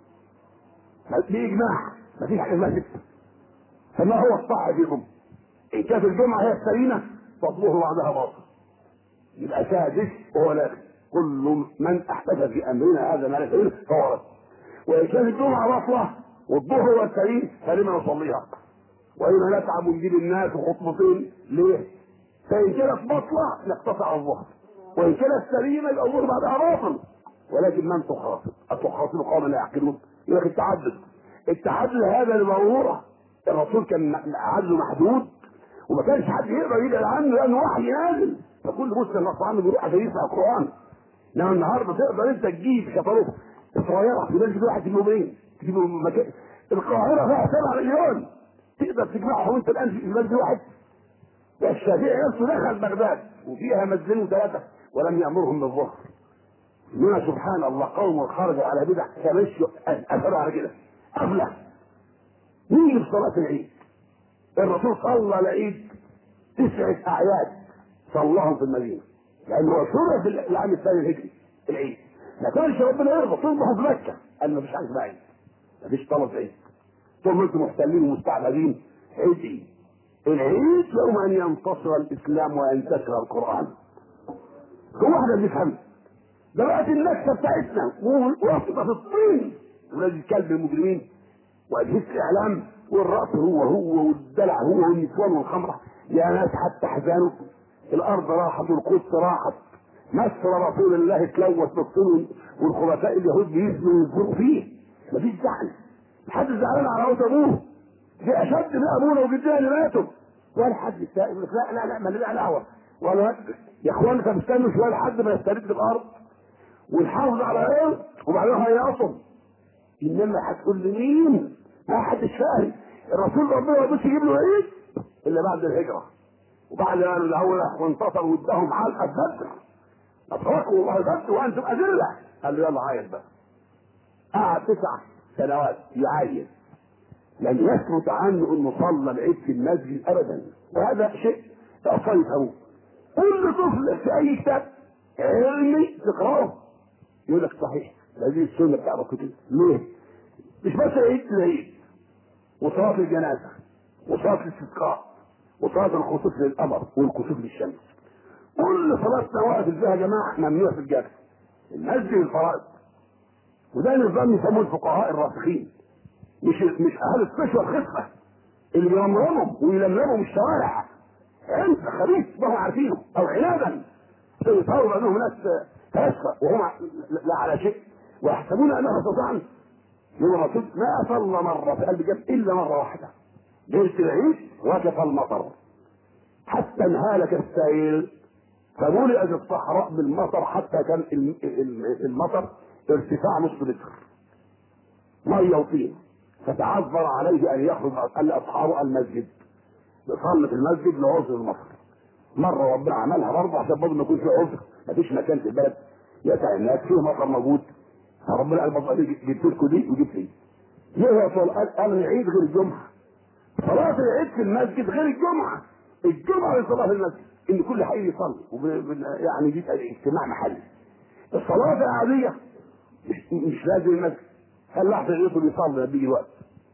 باجماع ما فيش حاجه اسمها ست فما هو الصح فيكم ان كانت الجمعه هي السليمه فضله بعدها باطل يبقى سادس وهو لا كل من احدث في امرنا هذا ما ليس فهو رد وان كانت الجمعه باطله والظهر هو السليم فلما نصليها وإن نتعب ونجيب الناس وخطبتين ليه؟ فإن كانت بطلة نقتصر على الظهر وإن كانت سليمة يبقى الظهر بعدها باطل ولكن من تخاطب؟ أتخاطب قوما لا يعقلون؟ يقول لك التعدد التعدد هذا لضرورة الرسول كان عدله محدود وما كانش حد يقدر يبعد عنه لأنه وحي نازل فكل مسلم غصب عنه بيروح عشان يسمع القرآن انما النهارده تقدر انت تجيب شطارات صغيره في مسجد واحد تجيبه منين؟ تجيبه من مكان القاهره فيها 7 مليون تقدر تجمعهم انت الان في مسجد واحد والشافعي نفسه دخل بغداد وفيها مسجدين ثلاثه ولم يامرهم بالظهر هنا سبحان الله قوم خرجوا على بدع فمشوا اثروا على كده افلح نيجي في صلاه العيد الرسول صلى العيد تسعه اعياد صلاهم في المدينه لانه هو شرع في العام الثاني الهجري العيد ما كانش ربنا يرضى تصبحوا في مكه قال ما فيش حاجه اسمها عيد ما فيش طلب عيد طول ما انتم محتلين ومستعبدين عيد ايه؟ العيد يوم ان ينتصر الاسلام وينتشر القران هو احنا بنفهم ده بقت النكسه بتاعتنا وواثقه في الطين ولاد الكلب المجرمين واجهزه الاعلام والرأس هو هو والدلع هو والنسوان والخمره يا ناس حتى احزانوا الارض راحت والقدس راحت مصر رسول الله تلوث بالطين والخلفاء اليهود بيسموا وينفروا فيه مفيش زعل محدش زعلان على موت ابوه دي اشد من ابونا وجدنا اللي ماتوا ولا حد سائل لا لا لا ما نبقى دعوه ولا يا اخوان طب استنوا شويه لحد ما يسترد الارض ونحافظ على ايه وبعدين هيقصم انما هتقول لي مين؟ ما حدش فاهم الرسول ربنا ما يقدرش يجيب له عيد الا بعد الهجره وبعد ان الاول وانتصر واداهم علقه بدر اتركوا والله بدر وانتم اذله قال له يلا عايد بقى قعد تسع سنوات يعاين لم يثبت عنه انه صلى العيد في المسجد ابدا وهذا شيء الاطفال يفهموه كل طفل في اي كتاب علمي تقراه يقول لك صحيح هذه السنه بتاع الكتب ليه؟ مش بس العيد العيد وصلاه الجنازه وصلاه الاستسقاء وصلاه الخسوف للقمر والكسوف للشمس كل صلاه نوافل فيها يا جماعه ممنوع في الجامع المسجد الفرائض وده نظام يسموه الفقهاء الراسخين مش مش اهل الفش والخفه اللي بيمرمهم ويلملمهم الشوارع انت خبيث ما هم عارفينه او عنادا يتصوروا انهم ناس فاسقه وهم لا على شيء ويحسبون انهم استطاعوا يوم الرسول ما صلى مره في قلب جبل الا مره واحده ليله العيد وقف المطر حتى انهالك السيل فملئت الصحراء بالمطر حتى كان المطر ارتفاع نصف متر ميه وطين فتعذر عليه ان يخرج قال لاصحابه المسجد يصلي في المسجد لعذر المطر مره ربنا عملها برضه عشان برضه ما يكونش في عذر ما فيش مكان في البلد يسع الناس فيه مطر موجود فربنا قال برضه جبت لكم دي وجبت دي ليه يا رسول قال قال العيد غير الجمعه صلاه العيد في المسجد غير الجمعه الجمعه لصلاه المسجد ان كل حي يصلي يعني دي اجتماع محلي الصلاه العاديه مش, مش لازم المسجد هل لحظه يدخل يصلي بيجي وقت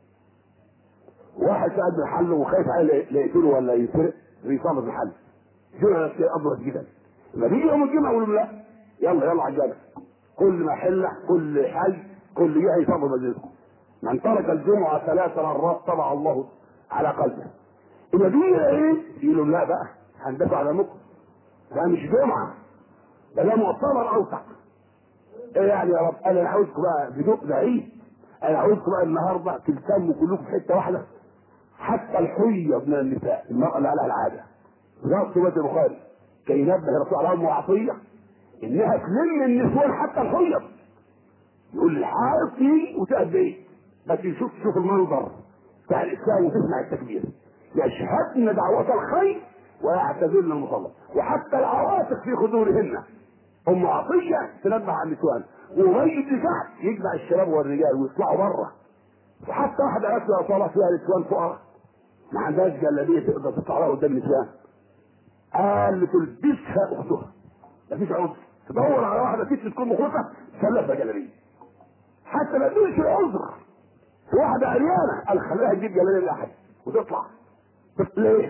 واحد قاعد محل وخايف عليه لا يقتله ولا يسرق بيصلي في المحل جمعه نفسيه ابرز جدا لما بيجي يوم الجمعه يقول لا يلا يلا على الجامع كل محله كل حي كل جهه يصلي مسجده من ترك الجمعه ثلاث مرات طبع الله على قلبه اذا دي ايه يقولوا لا بقى هندفع على مكر ده مش جمعه ده ده مؤتمر اوسع ايه يعني يا رب انا عاوزكم بقى بدوق ده عيد انا عاوزكم بقى النهارده تلتموا كلكم في حته واحده حتى الحيه من النساء المراه اللي عليها العاده نص سوره البخاري كي ينبه الرسول على ام عطيه انها تلم النسوان حتى الحيه يقول الحائط تيجي وتقعد ايه بس يشوف تشوف المنظر بتاع الاسلام وتسمع التكبير يشهدن دعوة الخير ويعتذرن المصلى وحتى العواتق في خدورهن ام عطيه تنبه على النسوان وغير بن كعب يجمع الشباب والرجال ويطلعوا بره وحتى واحدة قالت له صلاة فيها نسوان فقراء ما عندهاش جلابيه تقدر تطلع لها قدام النسوان قال تلبسها اختها مفيش عذر تدور على واحده ست تكون مخلصه تسلفها جلابيه حتى ما تدوش العذر واحده عريانه قال خليها تجيب جلابيه لاحد وتطلع طب ليه؟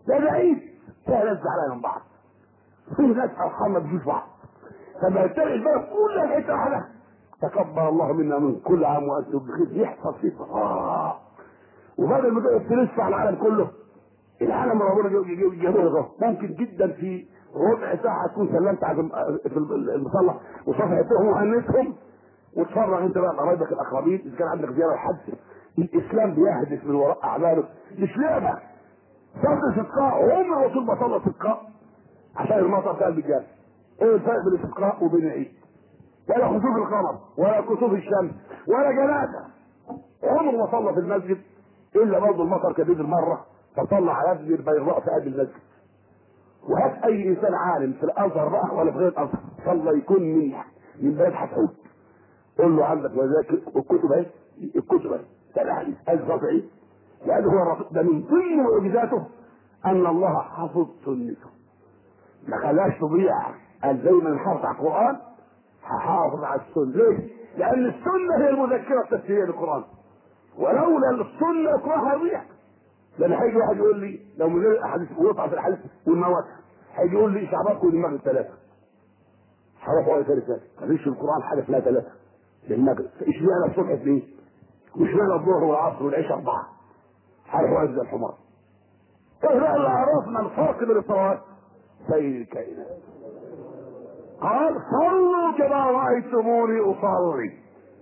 ده ده عيد فيها ناس زعلانه من بعض في ناس ارحام ما بتجيش بعض فما تلاقي البلد كلها في حته واحده تقبل الله منا من كل عام وانتم بخير يحصل فيه صفاء وبدل ما تقعد تلف على العالم كله العالم ربنا جابه ممكن جدا في ربع ساعه تكون سلمت على في المصلى وصفحتهم وهنتهم وتفرغ انت بقى قرايبك الاقربين اذا كان عندك زياره الحج الاسلام بيهدف من وراء اعماله مش لعبه صلي استسقاء عمر الرسول ما صلى استسقاء عشان المطر بتاع الرجال ايه الفرق بين الاستسقاء وبين العيد ولا خسوف القمر ولا كسوف الشمس ولا جنازه عمر ما صلى في المسجد الا برضه المطر كان بيجي مره فصلى على ابن البيضاء في قلب المسجد وهات اي انسان عالم في الازهر بقى ولا في غير الازهر صلى يكون من من بلد حسود قول له عندك مذاكر الكتب اهي الكتب اهي ده حديث الرافعي لان هو الرافع ده من ضمن معجزاته ان الله حفظ سنته ما خلاش تضيع قال زي ما نحافظ على القران هحافظ على السنه ليه؟ لان السنه هي المذكره التفسيريه للقران ولولا السنه القران هيضيع لان هيجي واحد يقول لي لو من غير الاحاديث ويقطع في الحديث والمواد هيجي يقول لي شعبكم المغرب ثلاثه هروح واقف ثالث ثالث مفيش في القران حاجه اسمها ثلاثه للمغرب اشمعنى الصبح اثنين واشمعنى الظهر والعصر والعشاء اربعه هروح واقف زي الحمار ايه بقى اللي عرفنا الفرق بين الصلوات سيد الكائنات قال صلوا كما رايتموني اصلي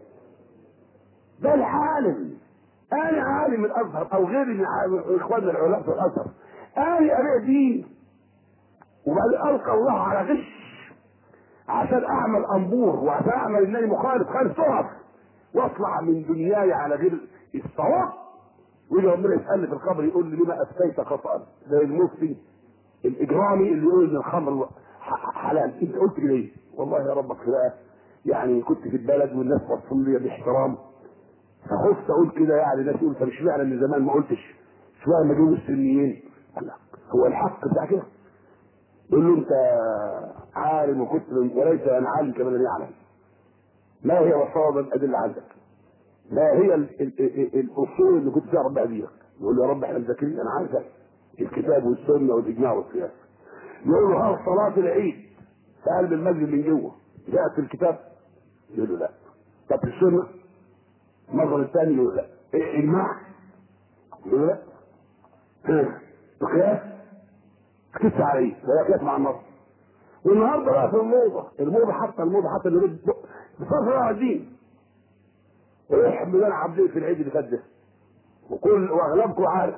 ده العالم انا عالم الازهر او غيري من اخواننا العلماء في الازهر انا ابيع دين وبعدين القى الله على غش عشان اعمل انبور وعشان اعمل انني مخالف خالف تقف واطلع من دنياي على غير الصواب ويجي ربنا يسالني في القبر يقول لي لما افتيت خطا زي المفتي الاجرامي اللي يقول ان الخمر حلال انت قلت كده ليه؟ والله يا ربك بقى يعني كنت في البلد والناس بصوا لي باحترام فخفت اقول كده يعني الناس يقول طب اشمعنى من زمان ما قلتش؟ اشمعنى ما جم السنيين؟ لا هو الحق بتاع كده يقول له انت عالم وكنت وليس انا عالم كما لم يعلم ما هي وصايا الادله عندك؟ ما هي ال ال ال الاصول اللي كنت فيها رب ابيك؟ يقول له يا رب احنا مذاكرين انا عارفك الكتاب والسنه والاجماع والقياس يقول له هل صلاه العيد في قلب المسجد من جوه جاءت في الكتاب؟ يقول له لا طب في السنه؟ المره الثانيه يقول لا إيه اجماع؟ يقول له لا ها القياس كتبت عليه وهي قياس مع النص والنهارده بقى في الموضه الموضه حتى الموضه حتى اللي رد بصرف على الدين ويحمل انا عبدين في العيد اللي فات ده وكل واغلبكم عارف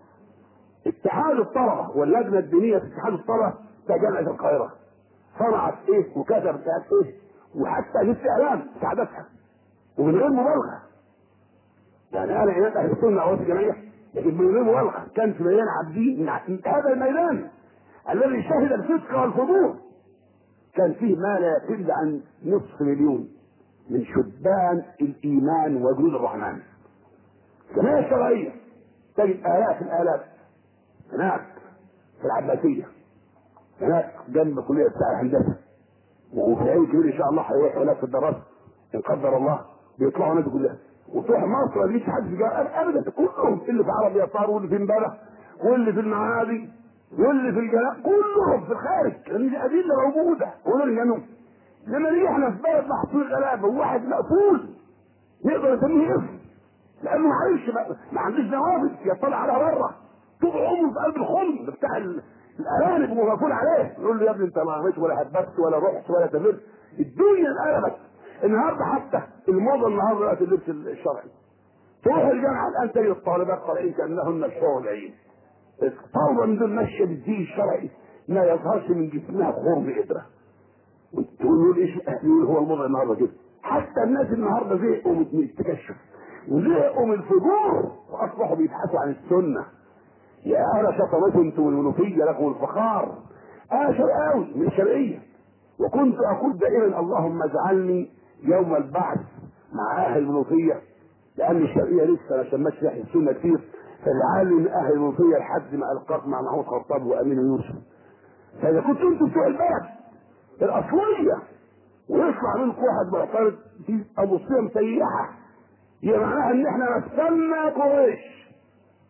اتحاد الطلبه واللجنه الدينيه في اتحاد الطلبه بتاع جامعه القاهره صنعت ايه وكتبت ايه وحتى الاستعلام ساعدتها ومن غير مبالغه يعني انا عناد اهل السنه او الجمعيه لكن من غير مبالغه كان في ميدان عابدين من هذا الميدان الذي شهد الفسق والفضول كان فيه ما لا يقل عن نصف مليون من شبان الايمان وجنود الرحمن جمعيه شرعيه تجد الاف الالاف هناك في العباسيه هناك جنب كليه بتاع الهندسه وفي العيد الكبير ان شاء الله هيروح هناك في الدراسه ان قدر الله بيطلعوا الناس كلها وتروح مصر ما فيش حد جاء ابدا كلهم اللي في عرب يسار واللي في امبارح واللي في المعادي واللي في الجلاء كلهم في الخارج لان دي ادله موجوده ودول جنوب لما نيجي احنا في بلد محصول غلابه وواحد مقفول نقدر نسميه اسم لانه معلش ما عندوش نوافذ يطلع عليها بره طول عمره في قلب الخم بتاع الارانب ومقفول عليه يقول له يا ابني انت ما عملتش ولا هبت ولا رحت ولا تمرت الدنيا انقلبت النهارده حتى الموضه النهارده دلوقتي اللبس الشرعي تروح الجامعه الان تجد الطالبات طالعين كانهن الحور العين الطلبه من دول ماشيه بالدين الشرعي ما يظهرش من جسمها خرم ابره تقول له ايش يقول هو الوضع النهارده كده حتى الناس النهارده زهقوا من التكشف وزهقوا من الفجور واصبحوا بيبحثوا عن السنه يا اهل شطرتوا انتم والمنوفيه لكم الفخار انا شرقاوي من الشرقيه وكنت اقول دائما اللهم اجعلني يوم البعث مع اهل المنوفيه لان الشرقيه لسه ما شمتش ريحه السنه كتير فاجعلني من اهل المنوفيه لحد ما القاك مع محمود خطاب وامين يوسف فاذا كنتوا انتم بتوع البلد الاصليه ويطلع منكم واحد معترض تبقى مصيبه مسيحه يبقى معناها ان احنا مثلنا قريش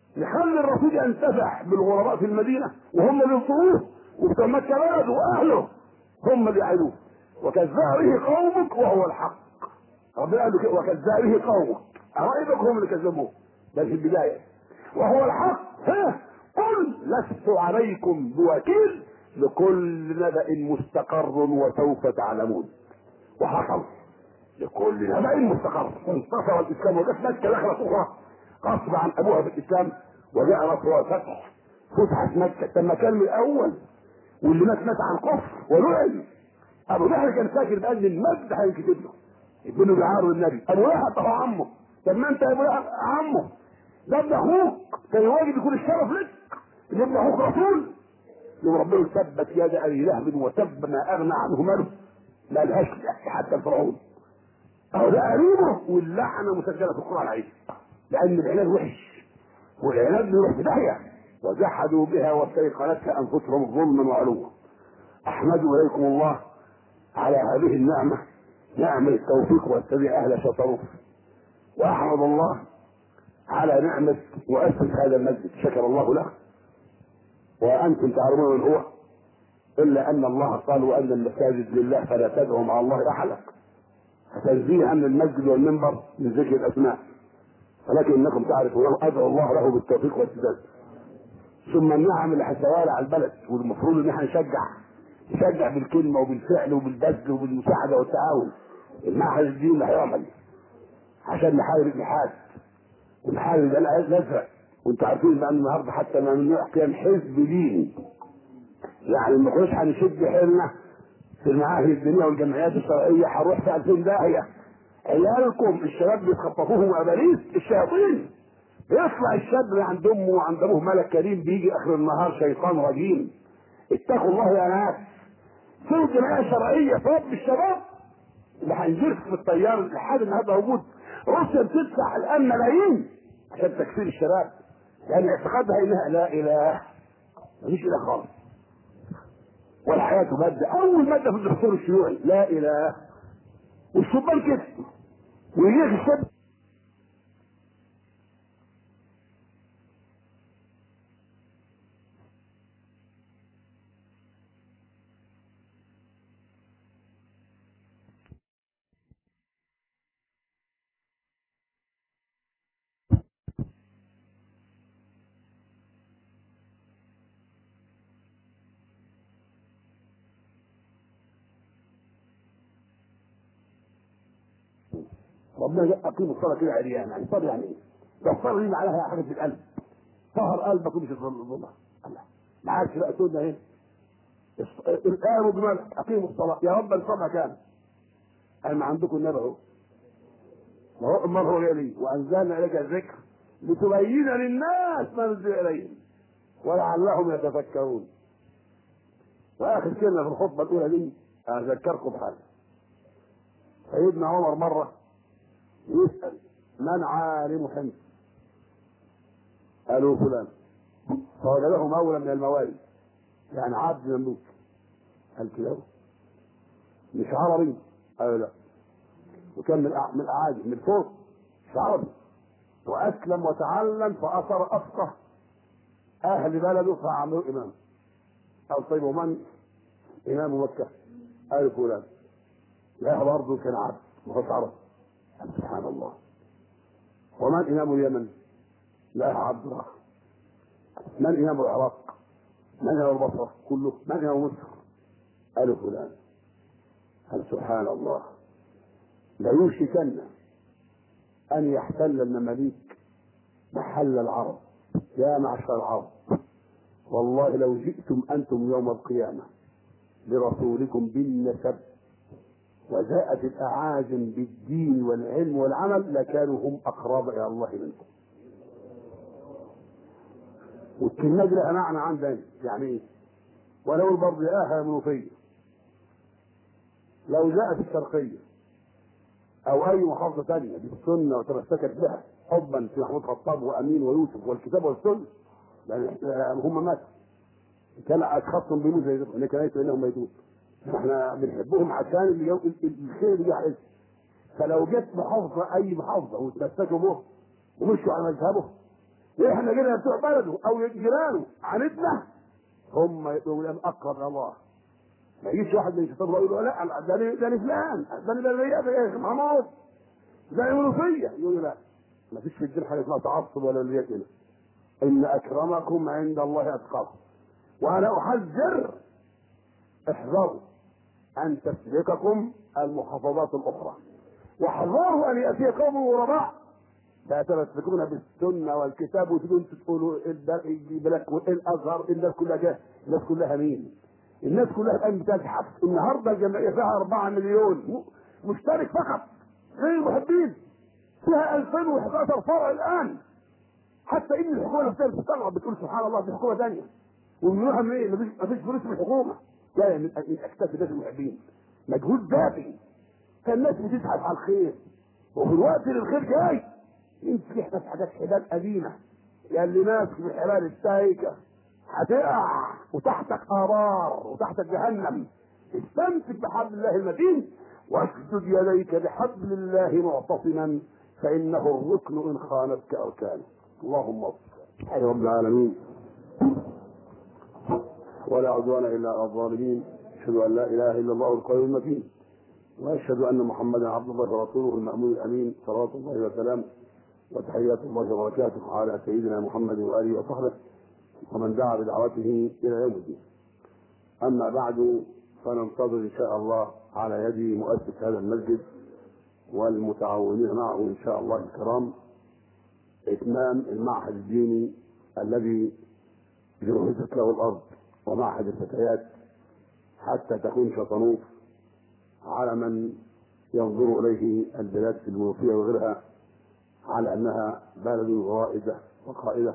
يخلي الرسول ينتفع بالغرباء في المدينه وهم اللي ينصروه وبتوع مكه بلده واهله هم اللي يعيدوه وكذب به قومك وهو الحق ربنا قال له كده، وكذب به قومك قرايبك هم اللي كذبوه ده في البدايه وهو الحق ها قل لست عليكم بوكيل لكل نبأ مستقر وسوف تعلمون وحصل لكل نبأ مستقر انتصر الاسلام وجت مكه دخلت اخرى غصب عن ابوها في الاسلام وجاء نصر الفتح فتحت مكه لما كان من الاول واللي مات مات عن كفر ولعن ابو جهل كان فاكر بان المجد هينكتب له ابنه بيعارض النبي ابو لهب هو عمه طب ما انت يا ابو لهب عمه ده ابن اخوك كان واجب يكون الشرف لك ان ابن اخوك رسول يوم ربنا ثبت يد ابي لهب وتب ما اغنى عنه ماله ما لهاش حتى الفرعون اهو ده قريبه واللعنه مسجله في القران عليه لان العناد وحش والعناد بيروح في داهيه وجحدوا بها واستيقنتها انفسهم ظلما وعلوا احمد اليكم الله على هذه النعمه نعمه التوفيق والتبع اهل شطروه واحمد الله على نعمه مؤسس هذا المسجد شكر الله له وانتم تعلمون من هو الا ان الله قال وان المساجد لله فلا تدعوا مع الله احدا فتنزيها من المسجد والمنبر من ذكر الاسماء ولكن انكم تعرفون ادعو الله له بالتوفيق والسداد ثم النعم اللي هتوالى على البلد والمفروض ان احنا نشجع نشجع بالكلمه وبالفعل وبالبذل وبالمساعده والتعاون المعهد الدين اللي هيعمل عشان نحارب الالحاد ونحارب الازرق وانتوا عارفين بقى النهارده حتى ممنوع قيام حزب ديني يعني ما كناش هنشد حيلنا في المعاهد الدينيه والجمعيات الشرعيه هنروح في 2000 داهيه عيالكم الشباب بيتخطفوهم اباليس الشياطين يطلع الشاب اللي عند امه وعند ابوه ملك كريم بيجي اخر النهار شيطان رجيم اتقوا الله يا ناس في الجمعيه الشرعيه في رب الشباب اللي هنجرف في الطيار لحد النهارده موجود روسيا بتدفع الان ملايين عشان تكفير الشباب لان اعتقادها انها لا اله مفيش اله خالص والحياه ماده اول ماده في الدستور الشيوعي لا اله والشبان كده ويجيك الشاب ربنا جاء اقيم الصلاه كده عريان يعني صلاه يعني ايه؟ ده الصلاه دي معناها حاجه في القلب طهر قلبك ومش الظلمه الله ما عادش بقى سنه ايه؟ الآن بمال أقيموا الصلاة يا رب الصلاة كان قال ما عندكم النبي أهو ما هو أمال هو جاي لي وأنزلنا إليك الذكر لتبين للناس ما نزل إليهم ولعلهم يتفكرون وآخر كلمة في الخطبة الأولى دي أذكركم بحاجة سيدنا عمر مرة يسأل من عالم حمص قالوا فلان قال له مولى من الموالي يعني عبد مملوك قال كده مش عربي قال لا وكان من من الاعاجم من فوق مش عربي واسلم وتعلم فاثر افقه اهل بلده فعملوه امام قال طيب ومن امام مكه قال فلان لا برضه كان عبد وهو عربي قال سبحان الله ومن امام اليمن لا عبد الله من امام العراق من امام البصره كله من امام مصر قالوا فلان قال سبحان الله ليوشكن ان يحتل المماليك محل العرب يا معشر العرب والله لو جئتم انتم يوم القيامه لرسولكم بالنسب وجاءت الاعاجم بالدين والعلم والعمل لكانوا هم اقرب الى الله منكم والكلمه دي لها معنى عندنا يعني ايه؟ ولو برضه يا اهل منوفيه لو جاءت الشرقيه او اي محافظه ثانيه بالسنه وتمسكت بها حبا في محمود خطاب وامين ويوسف والكتاب والسنه لان هم ماتوا كان اشخاصهم بيموت زي ده كان ليس انهم ميتون احنا بنحبهم عشان اليوم الخير اللي جه فلو جت محافظه اي محافظه وتمسكوا به ومشوا على مذهبه واحنا جينا بتوع بلده او جيرانه عاندنا هم يقولوا لنا اقرب الى الله ما يجيش واحد من الشيطان يقول له لا ده لي- ده لي فلان ده لي- ده لي- ده لي محمود ده لي منوفيه يقول له لا ما فيش في الدين حاجه اسمها تعصب ولا وليات هنا ان اكرمكم عند الله اتقاكم وانا احذر احذروا ان تسبقكم المحافظات الاخرى واحذروا ان ياتي قوم غرباء لا تمسكون بالسنه والكتاب وتجوا انتوا تقولوا الد- يجيب لك الازهر الناس كلها جايه الناس كلها مين؟ الناس كلها الان بتزحف النهارده الجمعيه فيها 4 مليون م- مشترك فقط غير المحبين فيها 2011 فرع الان حتى ان الحكومه نفسها بتستغرب بتقول سبحان الله في حكومه ثانيه ومنوها من ايه؟ مفيش مفيش فلوس من الحكومه جايه من من اكتاف الناس المحبين مجهود ذاتي فالناس بتزحف على الخير وفي الوقت اللي الخير جاي يمسك احنا في حاجات حبال قديمه يا اللي ماسك في حبال السايكه هتقع وتحتك ابار وتحتك جهنم استمسك بحبل الله المتين واسجد يديك بحبل الله معتصما فانه الركن ان خانتك اركانه اللهم اصبر يا رب العالمين ولا عدوان الا على الظالمين اشهد ان لا اله الا الله القوي المتين واشهد ان محمدا عبد الله ورسوله المامون الامين صلوات الله وسلامه وتحيات الله وبركاته على سيدنا محمد واله وصحبه ومن دعا بدعوته الى يوم الدين. اما بعد فننتظر ان شاء الله على يد مؤسس هذا المسجد والمتعاونين معه ان شاء الله الكرام اتمام المعهد الديني الذي جهزت له الارض ومعهد الفتيات حتى تكون شطنوف علما ينظر اليه البلاد في المنوفيه وغيرها على انها بلد رائده وقائده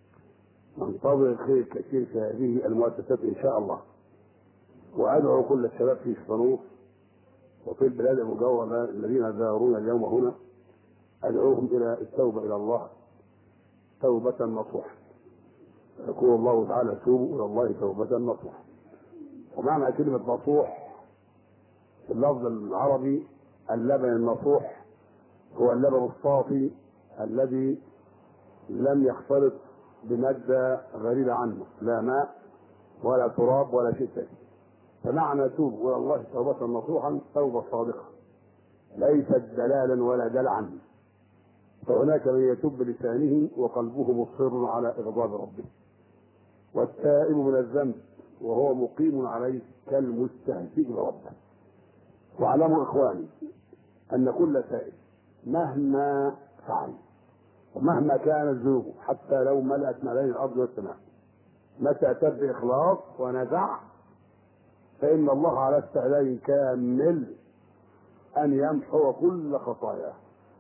ننتظر الخير كثير في هذه المؤسسات ان شاء الله وادعو كل الشباب في شطنوف وفي البلاد المجاوره الذين زارون اليوم هنا ادعوهم الى التوبه الى الله توبه نصوحا يقول الله تعالى توبوا الى الله توبه نصوحا ومعنى كلمه نصوح في اللفظ العربي اللبن النصوح هو اللبن الصافي الذي لم يختلط بمادة غريبة عنه لا ماء ولا تراب ولا شيء ثاني فمعنى توب إلى الله توبة نصوحا توبة صادقة ليست دلالا ولا دلعا فهناك من يتوب بلسانه وقلبه مصر على إغضاب ربه والتائب من الذنب وهو مقيم عليه كالمستهزئ بربه واعلموا إخواني أن كل تائب مهما فعل ومهما كانت ذنوبه حتى لو ملأت ما بين الأرض والسماء متى تب بإخلاص ونزع فإن الله على استعداد كامل أن يمحو كل خطاياه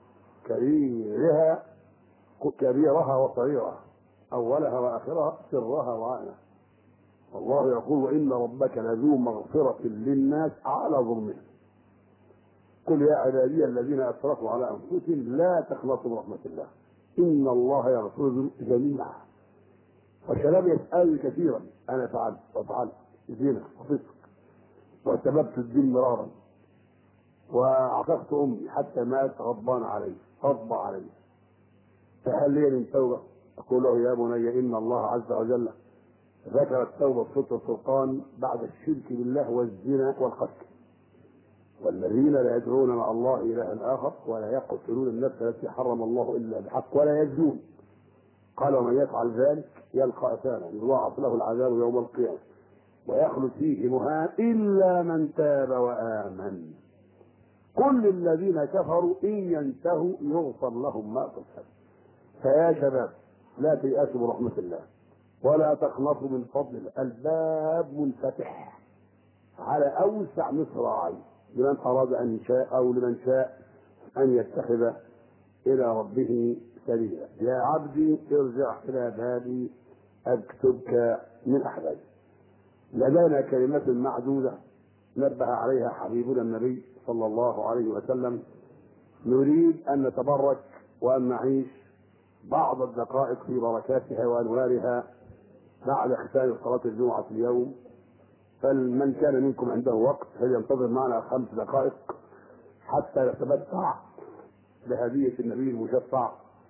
كبيرها كبيرها وصغيرها أولها وآخرها سرها وعانها الله يقول وإن ربك لذو مغفرة للناس على ظلمهم قل يا عبادي الذين أسرفوا على أنفسهم لا تخلصوا من رحمة الله إن الله يغفر الذنوب جميعا والشباب يسأل كثيرا أنا فعلت وفعلت زنا وفسق وسببت الدين مرارا وعققت أمي حتى مات غضبان علي غضب علي فهل لي من توبة؟ أقول له يا بني إن الله عز وجل ذكر التوبة في سورة الفرقان بعد الشرك بالله والزنا والقتل والذين لا يدعون مع الله إلها آخر ولا يقتلون النفس التي حرم الله إلا بحق ولا يزنون قال ومن يفعل ذلك يلقى أثاما يضاعف له العذاب يوم القيامة ويخلد فيه مهان إلا من تاب وآمن قل للذين كفروا إن ينتهوا يغفر لهم ما قد فيا شباب لا تيأسوا من رحمة الله ولا تقنطوا من فضل الله الباب منفتح على أوسع مصراعي لمن أراد أن شاء أو لمن شاء أن يتخذ إلى ربه سبيلا يا عبدي ارجع إلى بابي أكتبك من أحبابي لدينا كلمات معدودة نبه عليها حبيبنا النبي صلى الله عليه وسلم نريد أن نتبرك وأن نعيش بعض الدقائق في بركاتها وأنوارها بعد ختام صلاة الجمعة اليوم فمن كان منكم عنده وقت فلينتظر معنا خمس دقائق حتى نتمتع بهدية النبي المشفع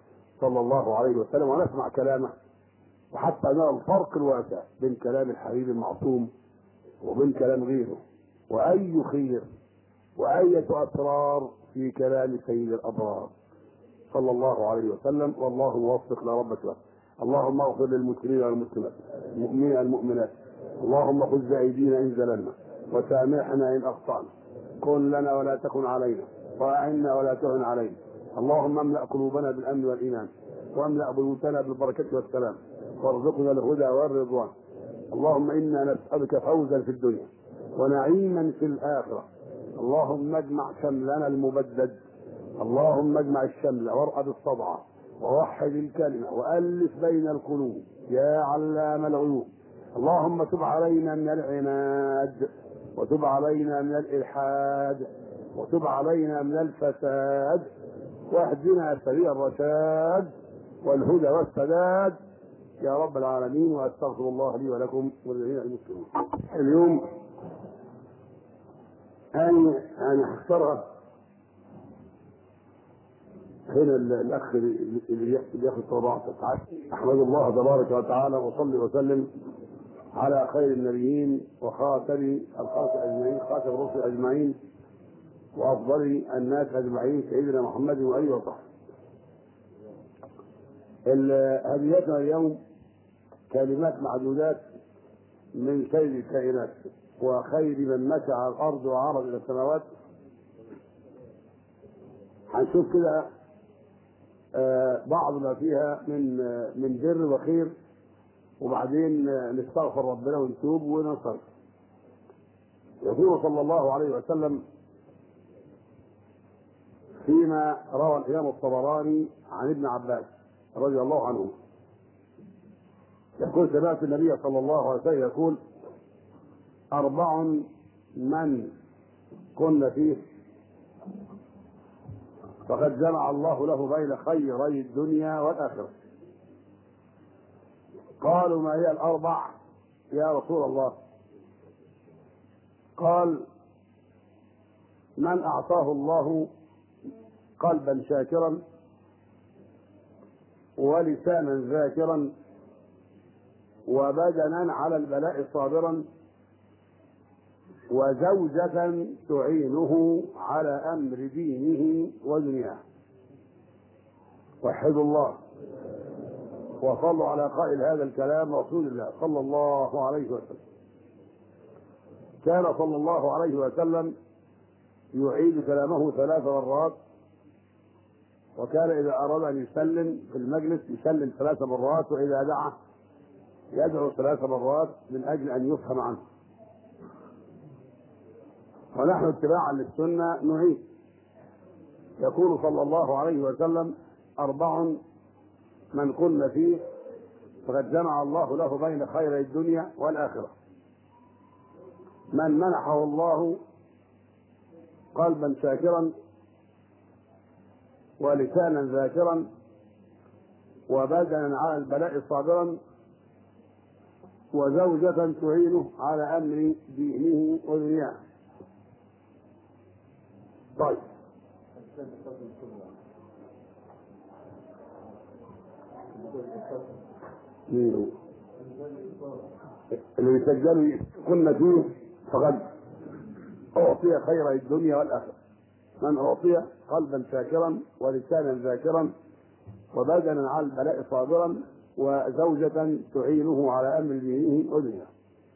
صلى الله عليه وسلم ونسمع كلامه وحتى نرى الفرق الواسع بين كلام الحبيب المعصوم وبين كلام غيره وأي خير وأية أسرار في كلام سيد الأبرار صلى الله عليه وسلم والله موفق لا رب سواه اللهم اغفر للمسلمين والمسلمات المؤمنين والمؤمنات اللهم خذ بأيدينا إن زللنا وسامحنا إن أخطأنا كن لنا ولا تكن علينا وأعنا ولا تعن علينا اللهم املأ قلوبنا بالأمن والإيمان واملأ بيوتنا بالبركة والسلام وارزقنا الهدى والرضوان اللهم إنا نسألك فوزا في الدنيا ونعيما في الآخرة اللهم اجمع شملنا المبدد اللهم اجمع الشمل وارأد الصدع ووحد الكلمة وألف بين القلوب يا علام الغيوب اللهم تب علينا من العناد وتب علينا من الإلحاد وتب علينا من الفساد واهدنا سبيل الرشاد والهدى والسداد يا رب العالمين واستغفر الله لي ولكم ولجميع المسلمين. اليوم أنا أنا هختارها هنا الأخ اللي ياخد طبعات أحمد الله تبارك وتعالى وصلي وسلم على خير النبيين وخاتم الخلق أجمعين خاتم الرسل أجمعين وأفضل الناس أجمعين سيدنا محمد وآله وصحبه. هديتنا اليوم كلمات معدودات من سيد الكائنات وخير من مشى على الارض وعرض الى السماوات هنشوف كده بعض ما فيها من من بر وخير وبعدين نستغفر ربنا ونتوب وننصرف يقول صلى الله عليه وسلم فيما روى الامام الطبراني عن ابن عباس رضي الله عنه يقول سمعت النبي صلى الله عليه وسلم يقول أربع من كن فيه فقد جمع الله له بين خيري الدنيا والآخرة قالوا ما هي الأربع يا رسول الله قال من أعطاه الله قلبا شاكرا ولسانا ذاكرا وبدنا على البلاء صابرا وزوجة تعينه على أمر دينه ودنياه وحدوا الله وصلوا على قائل هذا الكلام رسول الله صلى الله عليه وسلم كان صلى الله عليه وسلم يعيد كلامه ثلاث مرات وكان إذا أراد أن يسلم في المجلس يسلم ثلاث مرات وإذا دعا يدعو ثلاث مرات من أجل أن يفهم عنه ونحن اتباعا للسنة نعيد يقول صلى الله عليه وسلم أربع من كن فيه فقد جمع الله له بين خير الدنيا والآخرة من منحه الله قلبا شاكرا ولسانا ذاكرا وبدنا على البلاء صابرا وزوجة تعينه على أمر دينه ودنياه طيب مين هو؟ اللي بيسجلوا كنا فيه فقد أعطي خير الدنيا والآخرة من أعطي قلبا شاكرا ولسانا ذاكرا وبدنا على البلاء صابرا وزوجة تعينه على أمر دينه ودنياه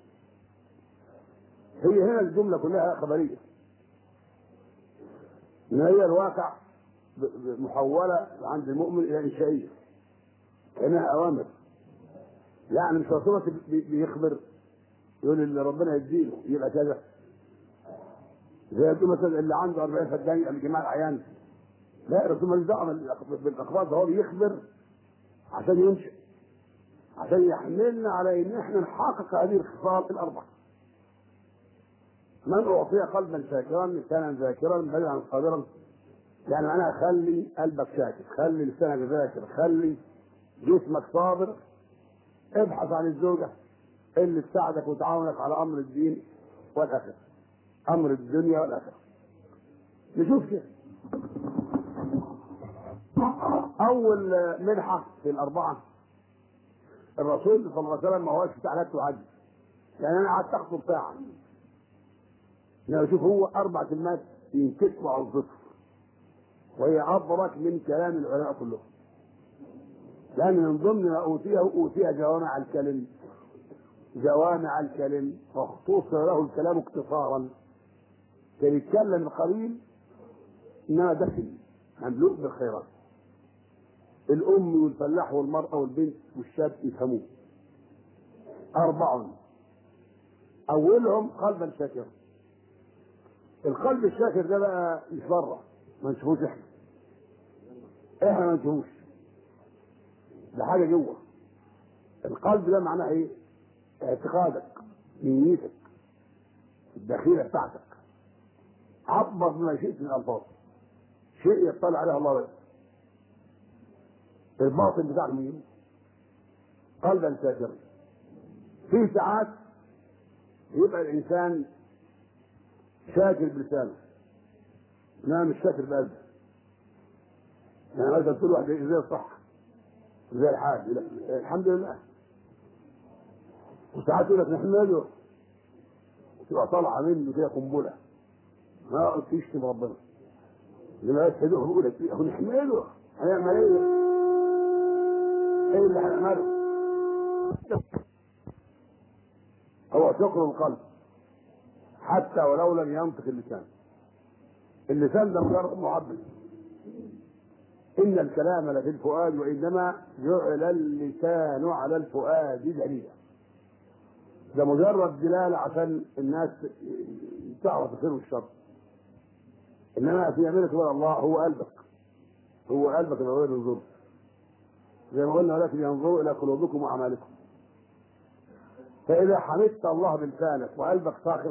هي هنا الجملة كلها خبرية إن هي الواقع محولة عند المؤمن إلى إنشائية كأنها أوامر يعني مش رسولك بيخبر يقول اللي ربنا يديله يبقى كذا زي يقول مثلا اللي عنده 40 فدان يبقى جماعة الأعيان لا الرسول مالوش دعوة بالأخبار ده هو بيخبر عشان ينشئ عشان يحملنا على ان احنا نحقق هذه الخصال الاربعه. من اعطي قلبا شاكرا لسانا ذاكرا بدنا صابرا يعني انا خلي قلبك شاكر خلي لسانك ذاكر خلي جسمك صابر ابحث عن الزوجه اللي تساعدك وتعاونك على امر الدين والاخره امر الدنيا والاخره نشوف كده اول منحه في الاربعه الرسول صلى الله عليه وسلم ما هوش بتاع لا تعد يعني انا قعدت اخطب ساعه يعني شوف هو اربع كلمات ينكتبوا على الصفر وهي ابرك من كلام العلماء كلهم لان من ضمن ما اوتيه اوتي جوامع الكلم جوامع الكلم واختصر له الكلام اختصارا كان يتكلم القليل انما دخل مملوء بالخيرات الام والفلاح والمراه والبنت والشاب يفهموه اربع اولهم قلبا شاكرا القلب الشاكر ده بقى مش بره ما نشوفوش احنا احنا ما نشوفوش ده حاجه جوه القلب ده معناه ايه اعتقادك نيتك الدخيله بتاعتك عبر بما شئت من الفاظ شيء يطلع عليه الله بس الباطن بتاعك مين قلبا شاكرا في ساعات يبقى الانسان شاكر بلسانه انما مش شاكر بقلبه يعني مثلا تقول واحد زي الصح زي الحاج يقول لك الحمد لله وساعات يقول لك نحمده تبقى طالعه منه كده قنبله ما يقعد يشتم ربنا لما يشهدوه يقول لك اهو نحمده هنعمل ايه؟ ايه اللي هنعمله؟ هو شكر القلب حتى ولو لم ينطق اللسان اللسان ده مجرد معبر ان الكلام لفي الفؤاد وانما جعل اللسان على الفؤاد دليلا ده مجرد دلاله عشان الناس تعرف الخير والشر انما في يمينك ولا الله هو قلبك هو قلبك اللي هو ينظر زي ما قلنا ولكن ينظروا الى قلوبكم واعمالكم فاذا حمدت الله بلسانك وقلبك ساخط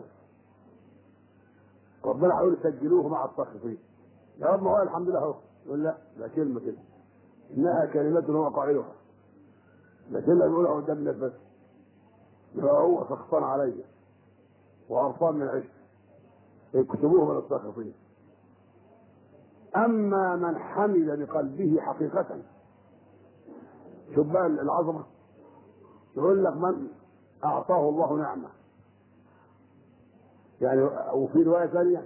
ربنا هيقول سجلوه مع الساخطين يا رب ما هو الحمد لله اهو يقول لا ده كلمه كده انها كلمات هو قائلها ده كلمه بيقولها قدام الناس بس يبقى هو سخطان عليا وقرفان من عشق اكتبوه من الساخطين اما من حمد بقلبه حقيقه شوف بقى العظمه يقول لك من اعطاه الله نعمه يعني وفي روايه ثانيه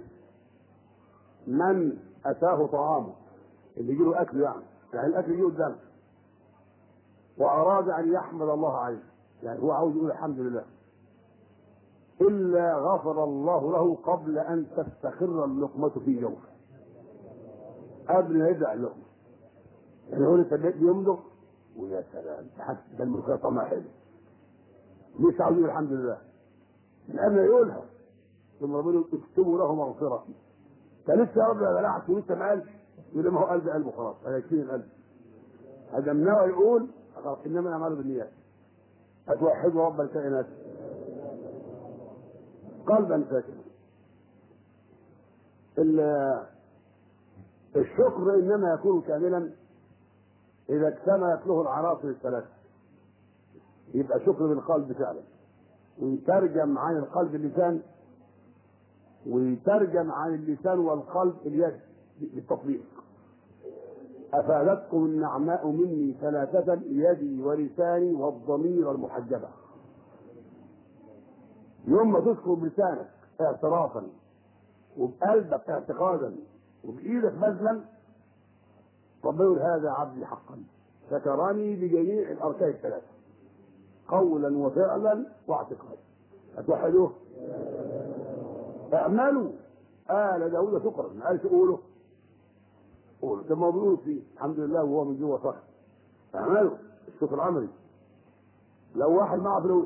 من اتاه طعامه اللي يجي له اكل يعني يعني الاكل يجي قدامه واراد ان يحمد الله عليه يعني هو عاوز يقول الحمد لله الا غفر الله له قبل ان تستقر اللقمه في جوفه قبل ما يبدا اللقمه يعني هو لسه بيمضغ ويا سلام ده الملوخيه طعمها حلو مش عاوز يقول الحمد لله من قبل ما يقولها ثم ربنا يقول اكتبوا له مغفره ده لسه يا رب ما بلعت ولسه ما قالش يقول ما هو قلب قلبه خلاص هذا يكفيني القلب هذا منه يقول خلاص انما الاعمال بالنيات اتوحدوا رب الكائنات قلبا ساكنا الشكر انما يكون كاملا اذا اكتملت له العناصر الثلاثه يبقى شكر بالقلب فعلا ويترجم عن القلب اللسان ويترجم عن اللسان والقلب اليد بالتطبيق افادتكم النعماء مني ثلاثة يدي ولساني والضمير المحجبة يوم ما تذكر بلسانك اعترافا وبقلبك اعتقادا وبايدك بذلا ربنا يقول هذا عبدي حقا شكرني بجميع الاركان الثلاثه قولا وفعلا واعتقادا اتوحدوه اعملوا آل داود شكرا ما قالش قولوا قولوا ده ما بيقولوا فيه الحمد لله وهو من جوه صح اعملوا الشكر العملي لو واحد معه فلوس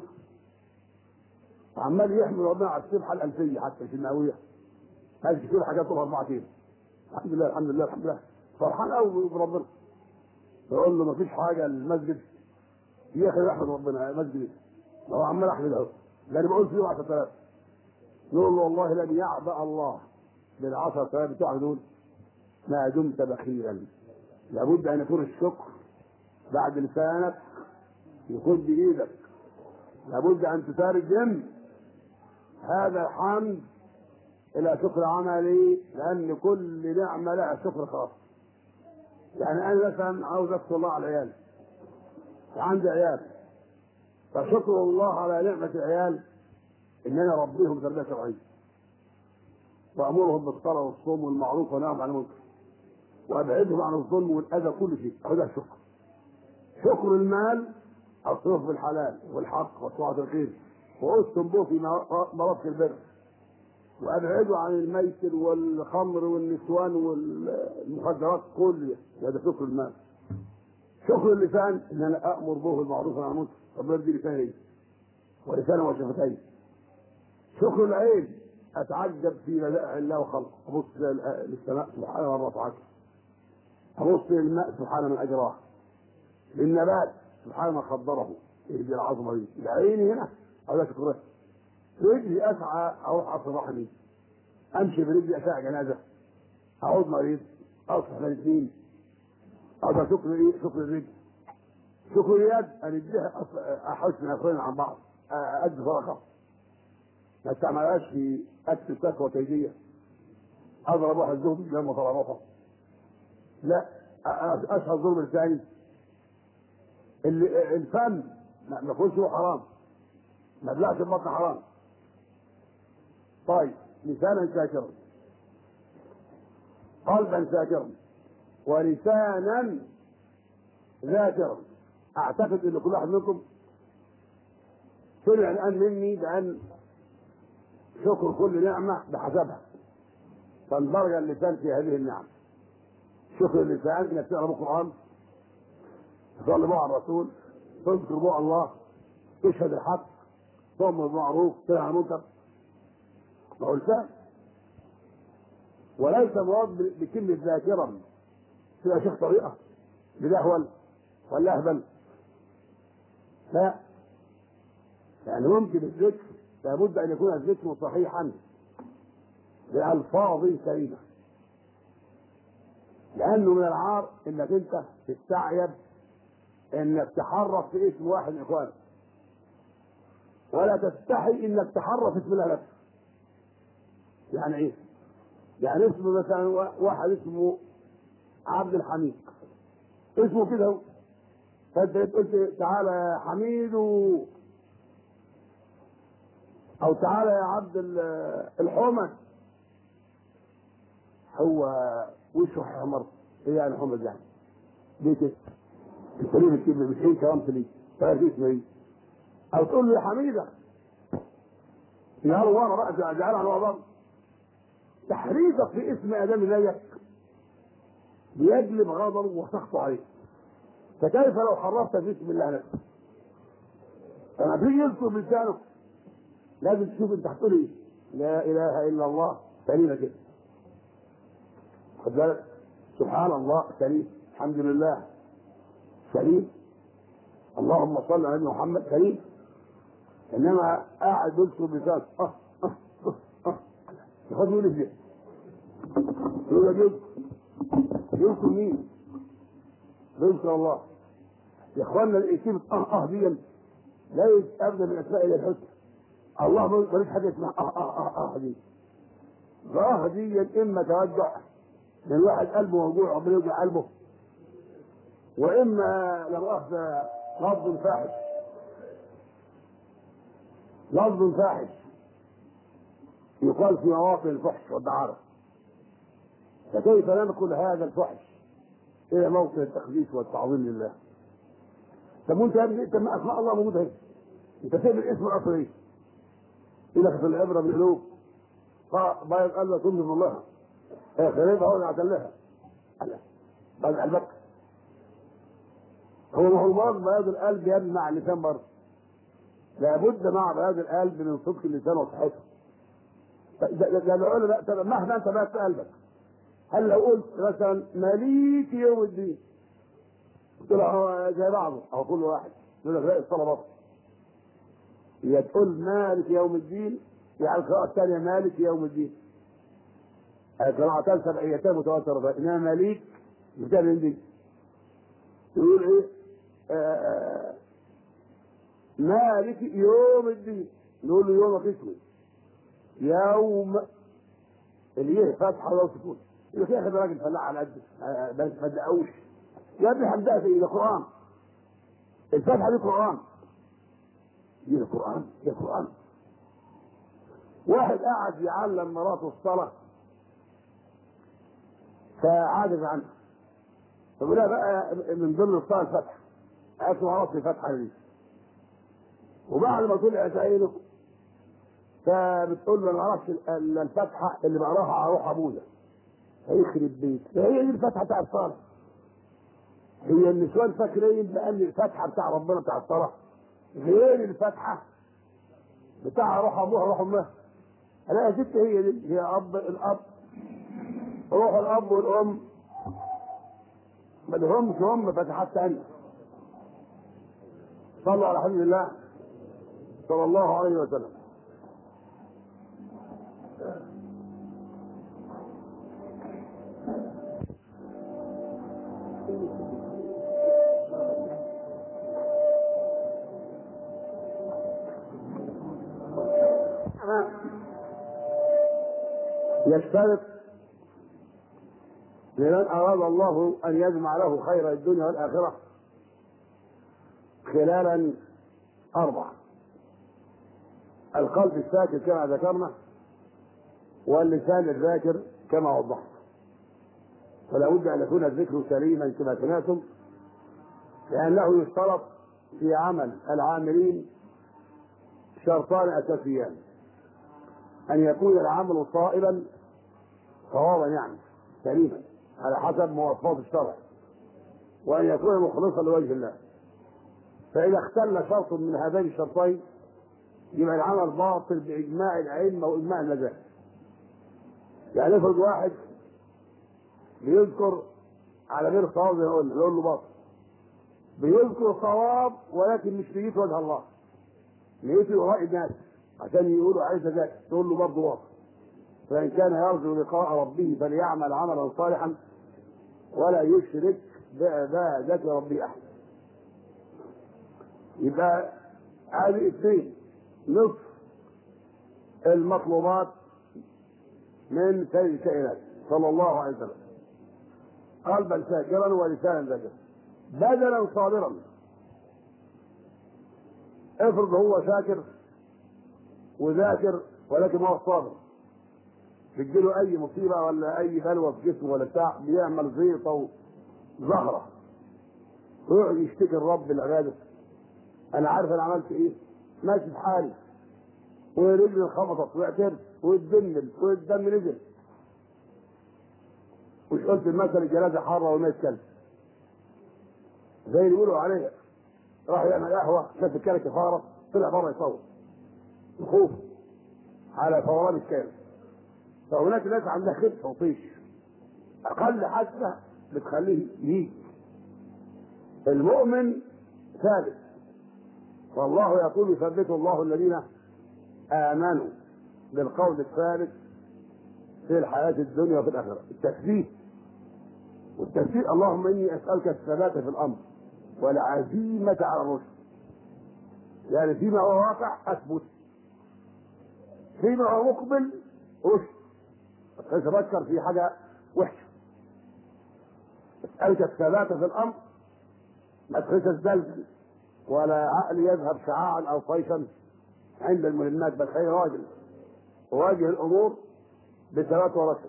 عمال يحمل ربنا على السبحه الالفيه حتى في المئويه عايز يشيل حاجات طولها 4 كيلو الحمد لله الحمد لله الحمد لله فرحان قوي بربنا يقول له ما فيش حاجه المسجد يا اخي احمد ربنا مسجد هو عمال احمد اهو ده انا بقول فيه 10000 نقول له والله لن يعبأ الله بالعشر ثلاث بتوعك دول ما دمت بخيلا لابد ان يكون الشكر بعد لسانك يكون بايدك لابد ان تترجم هذا الحمد الى شكر عملي لان كل نعمه لها شكر خاص يعني انا مثلا عاوز اشكر الله على عيالي وعندي عيال فشكر الله على نعمه العيال ان انا اربيهم تربيه شرعيه وامرهم بالصلاه والصوم والمعروف والنهي عن المنكر وابعدهم عن الظلم والاذى كل شيء هذا الشكر شكر المال الصرف بالحلال والحق وطاعه الخير واسكن به في مرافق البر وابعدوا عن الميسر والخمر والنسوان والمخدرات كل هذا شكر المال شكر اللسان ان انا امر به بالمعروف والنهي عن المنكر ربنا يدي لساني ولسانا وشفتين شكر العين اتعجب في بدائع الله وخلقه ابص للسماء سبحان من رفعك ابص للماء سبحان من اجراه للنبات سبحان من خضره اهدي العظمه دي العين هنا هذا شكره رجلي اسعى اروح اصل رحمي امشي برجلي اساء جنازه اعود مريض اصلح بين اثنين هذا شكر ايه؟ شكر الرجل شكر اليد ان اديها احوش من اخوين عن بعض ادي صدقه ما استعملهاش في اكل سكوى وتيجيه اضرب واحد زهد لما طلع نقطه لا اشهر ضرب الثاني اللي الفم ما يكونش هو حرام ما بلعش البطن حرام طيب لسانا شاكرا قلبا شاكرا ولسانا ذاكرا اعتقد ان كل واحد منكم سمع الان مني بان شكر كل نعمه بحسبها فاندرج اللسان في هذه النعم شكر اللسان انك تقرا القران تصلي به على الرسول تذكر به الله تشهد الحق تؤمر بالمعروف تنهى عن المنكر ما هو لسان وليس مراد بكلمة ذاكرا تبقى شيخ طريقة بدهول ولا أهبل لا يعني ممكن الذكر لابد أن يكون الذكر صحيحا بألفاظ سليمة لأنه من العار إنك أنت تستعيب إنك تحرف في اسم واحد من إخوانك ولا تستحي إنك تحرف اسم الله نفسه يعني إيه؟ يعني اسمه مثلا واحد اسمه عبد الحميد اسمه كده هو فانت قلت تعالى يا حميد و... او تعالى يا عبد الحمد هو وشه حمر ايه يعني حمد يعني ليه كده انت ليه بتجيب مش ايه كرامت ليه فاهم اسمه ايه او تقول له يا حميده يا ورا بقى جعلها على ورا تحريفك في اسم ادم زيك بيجلب غضبه وسخطه عليه فكيف لو حرفت في اسم الله نفسه لما تيجي يذكر بلسانك لازم تشوف انت هتقول ايه لا اله الا الله سليمه كده خد بالك سبحان الله سليم الحمد لله سليم اللهم صل على محمد سليم انما قاعد يذكر بلسانك اه اه اه اه ياخد يقول ازاي يقول يذكر يذكر مين؟ يذكر الله يا اخوانا الكلمة اه اه دي ليس ابدا من اسماء الله الحسنى الله ملوش حاجه اسمها اه اه اه اه دي اه دي اما توجع من واحد قلبه موجوع ربنا يوجع قلبه واما لو اخذ لفظ فاحش لفظ فاحش يقال في مواطن الفحش والدعارة فكيف ننقل هذا الفحش الى موطن التقديس والتعظيم لله طب وانت يا ابني انت ما اسماء الله موجوده هنا انت سايب الاسم الاصلي ايه؟ يقول في العبره بالقلوب بايض قال له تنزل الله هي خريبه هو اللي اعتلها بعد قلبك هو ما هو مرض بياض القلب يبني مع اللسان برضه لابد مع بياض القلب من صدق اللسان وصحته ده العلماء طب مهما انت بقى في قلبك هل لو قلت مثلا مليك يوم الدين قلت له زي بعضه او كل واحد يقول لك لا الصلاه بطل يا تقول مالك يوم الدين يعني القراءة الثانية مالك يوم الدين القراءتان سبعيتان متواترة انما مالك بتعمل من دي يقول ايه آه مالك يوم الدين نقول له يومك اسود يوم اللي هي فتحه لو سكون يقول يا اخي ده راجل فلاح على قد ما تدقوش يا ابني حمدها في ده قران الفاتحه دي قران دي القران دي القران واحد قاعد يعلم مراته الصلاه فعاجز عنها فبيقول لها بقى من ضمن الصلاه الفاتحه قالت له خلاص الفاتحه دي وبعد ما طلعت عينه فبتقول له انا ما اعرفش الا الفاتحه اللي بقراها اروح ابويا هيخرب بيت هي دي الفاتحه بتاع الصلاه هي النسوان فاكرين بان الفاتحه بتاع ربنا بتاع الصلاه غير الفاتحه بتاع روح ابوها روح امها انا يا ست هي دي هي اب الاب روح الاب والام ما لهمش هم فتحات تانية صلوا على حبيب الله صلى الله عليه وسلم يشترط لمن أراد الله أن يجمع له خير الدنيا والآخرة خلالا أربعة القلب الساكت كما ذكرنا واللسان الذاكر كما وضحت فلا بد أن يكون الذكر سليما كما سمعتم لأنه يشترط في عمل العاملين شرطان أساسيان أن يكون العمل صائبا صوابا يعني سليما على حسب مواصفات الشرع وأن يكون مخلصا لوجه الله فإذا اختل شرط من هذين الشرطين يبقى العمل باطل بإجماع الأئمة وإجماع المذاهب يعني افرض واحد بيذكر على غير صواب زي ما قلنا نقول له باطل بيذكر صواب ولكن مش نيته وجه الله نيته يراعي الناس عشان يقولوا عايز ذاك تقول له برضه باطل فإن كان يرجو لقاء ربه فليعمل عملا صالحا ولا يشرك بذات ربه أحد يبقى هذه اثنين نصف المطلوبات من سيد الكائنات صلى الله عليه وسلم قلبا شاكرا ولسانا ذاكرا بدلا صابرا افرض هو شاكر وذاكر ولكن ما هو صابر بتجيله اي مصيبه ولا اي بلوى في جسمه ولا بتاع بيعمل زيطه وزهره ويقعد يشتكي الرب العباده انا عارف انا عملت ايه ماشي في حالي ورجلي انخبطت واعترت واتدمل والدم نزل مش قلت المثل الجنازه حاره وميت كلب زي اللي بيقولوا عليه راح يعمل قهوه شاف الكلب كفاره طلع بره يصور الخوف على فوران الكلب فهناك ناس عندها خبث وطيش اقل حادثه بتخليه يجي المؤمن ثابت والله يقول يثبت الله الذين امنوا بالقول الثابت في الحياة الدنيا وفي الآخرة التثبيت والتثبيت اللهم إني أسألك الثبات في الأمر والعزيمة على الرشد يعني فيما هو واقع أثبت فيما هو مقبل رشد ما تفكر في حاجة وحشة أسألك الثبات في الأمر ما تخش الزلزل ولا عقل يذهب شعاعا أو صيفا عند الملمات بل خير راجل واجه الأمور بثبات ورشد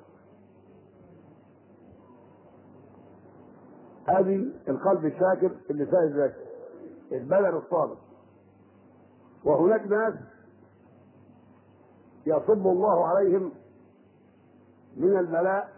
هذه القلب الشاكر اللسان الذاكر البدن الصادق وهناك ناس يصب الله عليهم من البلاء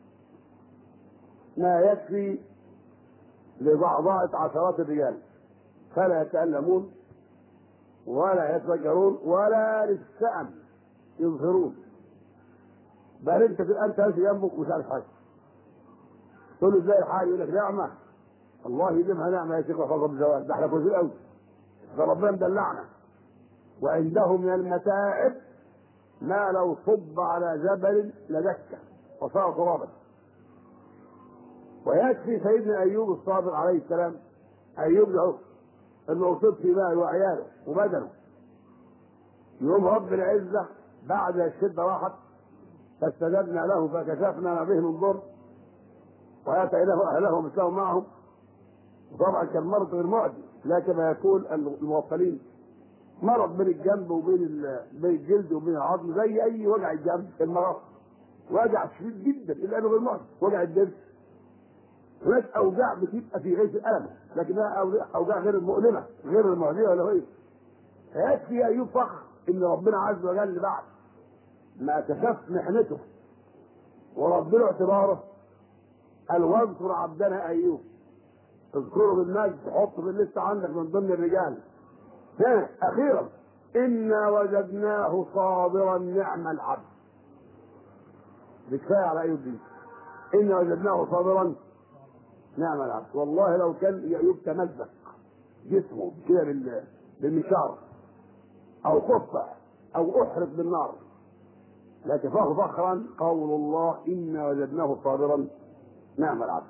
ما يكفي لضعضعة عشرات الرجال فلا يتألمون ولا يتفجرون ولا للسأم يظهرون بل انت انت ماشي جنبك ومش عارف حاجه تقول له ازاي الحال يقول لك نعمه الله يجيبها نعمه يا شيخ وفضل الزواج ده احنا كويسين قوي ده ربنا مدلعنا وعنده من المتاعب ما لو صب على جبل لدك وصار ترابا ويكفي سيدنا ايوب الصابر عليه السلام ايوب له انه اصيب في ماله وعياله وبدنه يوم رب العزه بعد الشده راحت فاستجبنا له فكشفنا ما به من ضر واتيناه اهله مثلهم معهم طبعا كان مرض غير معدي لا كما يقول الموصلين مرض بين الجنب وبين ال- بين الجلد وبين العظم زي اي وجع الجنب المرض وجع شديد جدا الا انه غير معدي وجع الجلد هناك اوجاع بتبقى في غايه الالم لكنها أوجاع- اوجاع غير المؤلمه غير المعديه ولا هي يكفي يا ايوب فخر ان ربنا عز وجل بعد ما كشف محنته ورد له اعتباره قال واذكر عبدنا ايوب اذكره بالمجد حطه في الليسته عندك من ضمن الرجال ها اخيرا انا وجدناه صابرا نعم العبد بكفايه على ايوب دي انا وجدناه صابرا نعم العبد والله لو كان ايوب تمزق جسمه كده بال- بالمشار او قطع او احرق بالنار لكفاه فخرا قول الله انا وجدناه صابرا نعم العبد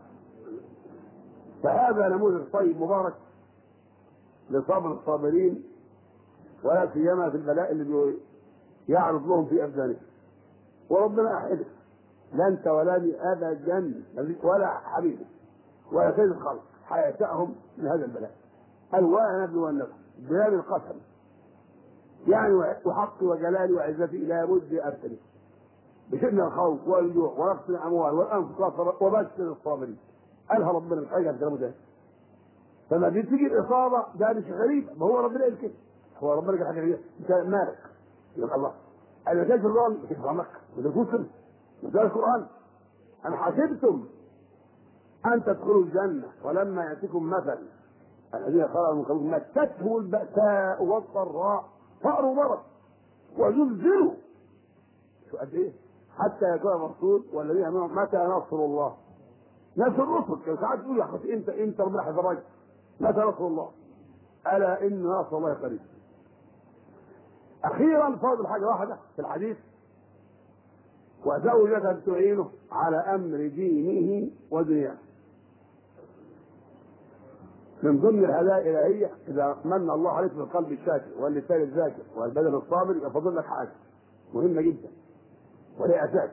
فهذا نموذج طيب مبارك لصبر الصابرين ولا سيما في البلاء اللي بي- يعرض لهم في ابدانهم وربنا احده لا انت ولا لي ابدا ولا حبيبي ولا سيد الخلق حياتهم من هذا البلاء قال وانا نبلونكم بلاد القسم يعني وحقي وجلالي وعزتي لا بد ابتلي بشدة الخوف والجوع ونقص الاموال والانفس والصبر وبشر الصابرين قالها ربنا مش حاجه الكلام ده فما بتيجي الاصابه ده مش غريب ما هو ربنا قال كده هو ربنا قال حاجه غريبه انت مالك يبقى الله انا جاي في الرمل مش فهمك وده كفر وده القران ام حسبتم ان تدخلوا الجنه ولما ياتكم مثل الذين خلقوا من قبلكم مستهم البأساء والضراء فأر ومرض وزلزلوا شو قد ايه؟ حتى يكون الرسول والذين امنوا متى نصر الله؟ نصر الرسل كان ساعات يقول يا اخي انت انت ربنا حفظك متى نصر الله؟ الا ان نصر الله قريب. اخيرا فاضل حاجه واحده في الحديث وزوجة تعينه على امر دينه ودنياه. من ضمن الهدايا الالهيه اذا من الله عليك بالقلب الشاكر واللسان الذاكر والبدن الصابر يبقى فاضل لك حاجه مهمه جدا وهي اساس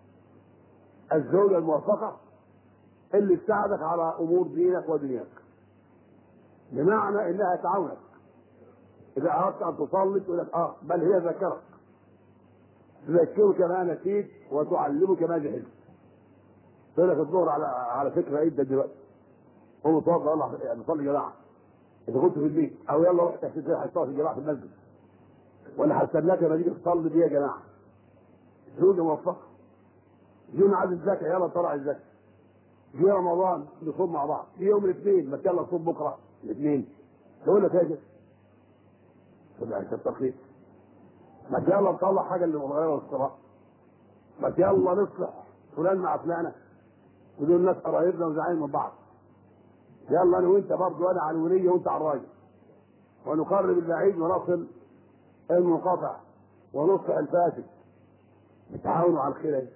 الزوجه الموفقه اللي تساعدك على امور دينك ودنياك بمعنى انها تعاونك اذا اردت ان تصلي تقول لك اه بل هي ذكرك تذكرك ما نسيت وتعلمك ما جهلت تقول لك الظهر على على فكره عيد دلوقتي قوم اتوضى يلا نصلي جماعه اذا كنت في البيت او يلا روح تحت حطها في الجماعه في المسجد ولا هستناك لما تيجي تصلي دي يا جماعه زوجه موفقه جينا عايز الزكاه يلا طلع الزكاه جه رمضان نصوم مع بعض في يوم الاثنين ما يلا نصوم بكره الاثنين تقول لك ايه تبقى انت التخطيط ما يلا نطلع حاجه اللي متغيره والصراع ما يلا نصلح فلان مع فلانه ودول ناس قرايبنا وزعلانين من بعض يلا انا وانت برضه انا على الوليه وانت على الراجل ونقرب البعيد ونصل المنقطع ونصلح الفاسد نتعاونوا على الخير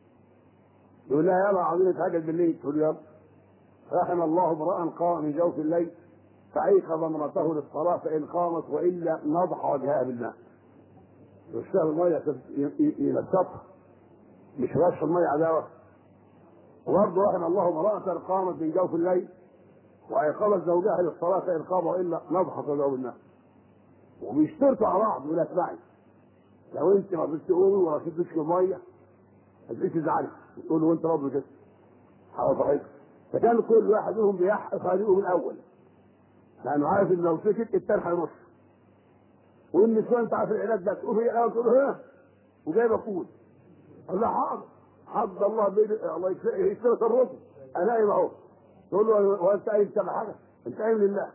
يقول لها يلا عاوزين نتهجد بالليل تقول يلا رحم الله امرا قام من جوف الليل فايقظ امرته للصلاه فان قامت والا نضح وجهها بالماء يشتغل الميه ينشطها مش رش الميه عداوه وبرضه رحم الله امرأة قامت من جوف الليل وأيقظت زوجها للصلاة فإن قام وإلا نضحت وجهه بالماء وبيشترطوا على بعض ولا اسمعي لو أنت ما رضيتش تقولي ولا شدتش المية ما تبقيش تزعلي تقول له وأنت برضه كده حاول صحيح فكان كل واحد منهم بيحق صديقه من الأول لأنه عارف إن لو سكت التاني هينص والنسوان أنت عارف العلاج ده تقول هي الأول تقول هنا وجاي بقول قال له حاضر عبد الله بين الله يكسرك الرسل انا قايم اهو تقول له هو انت قايم تبع حاجه انت قايم لله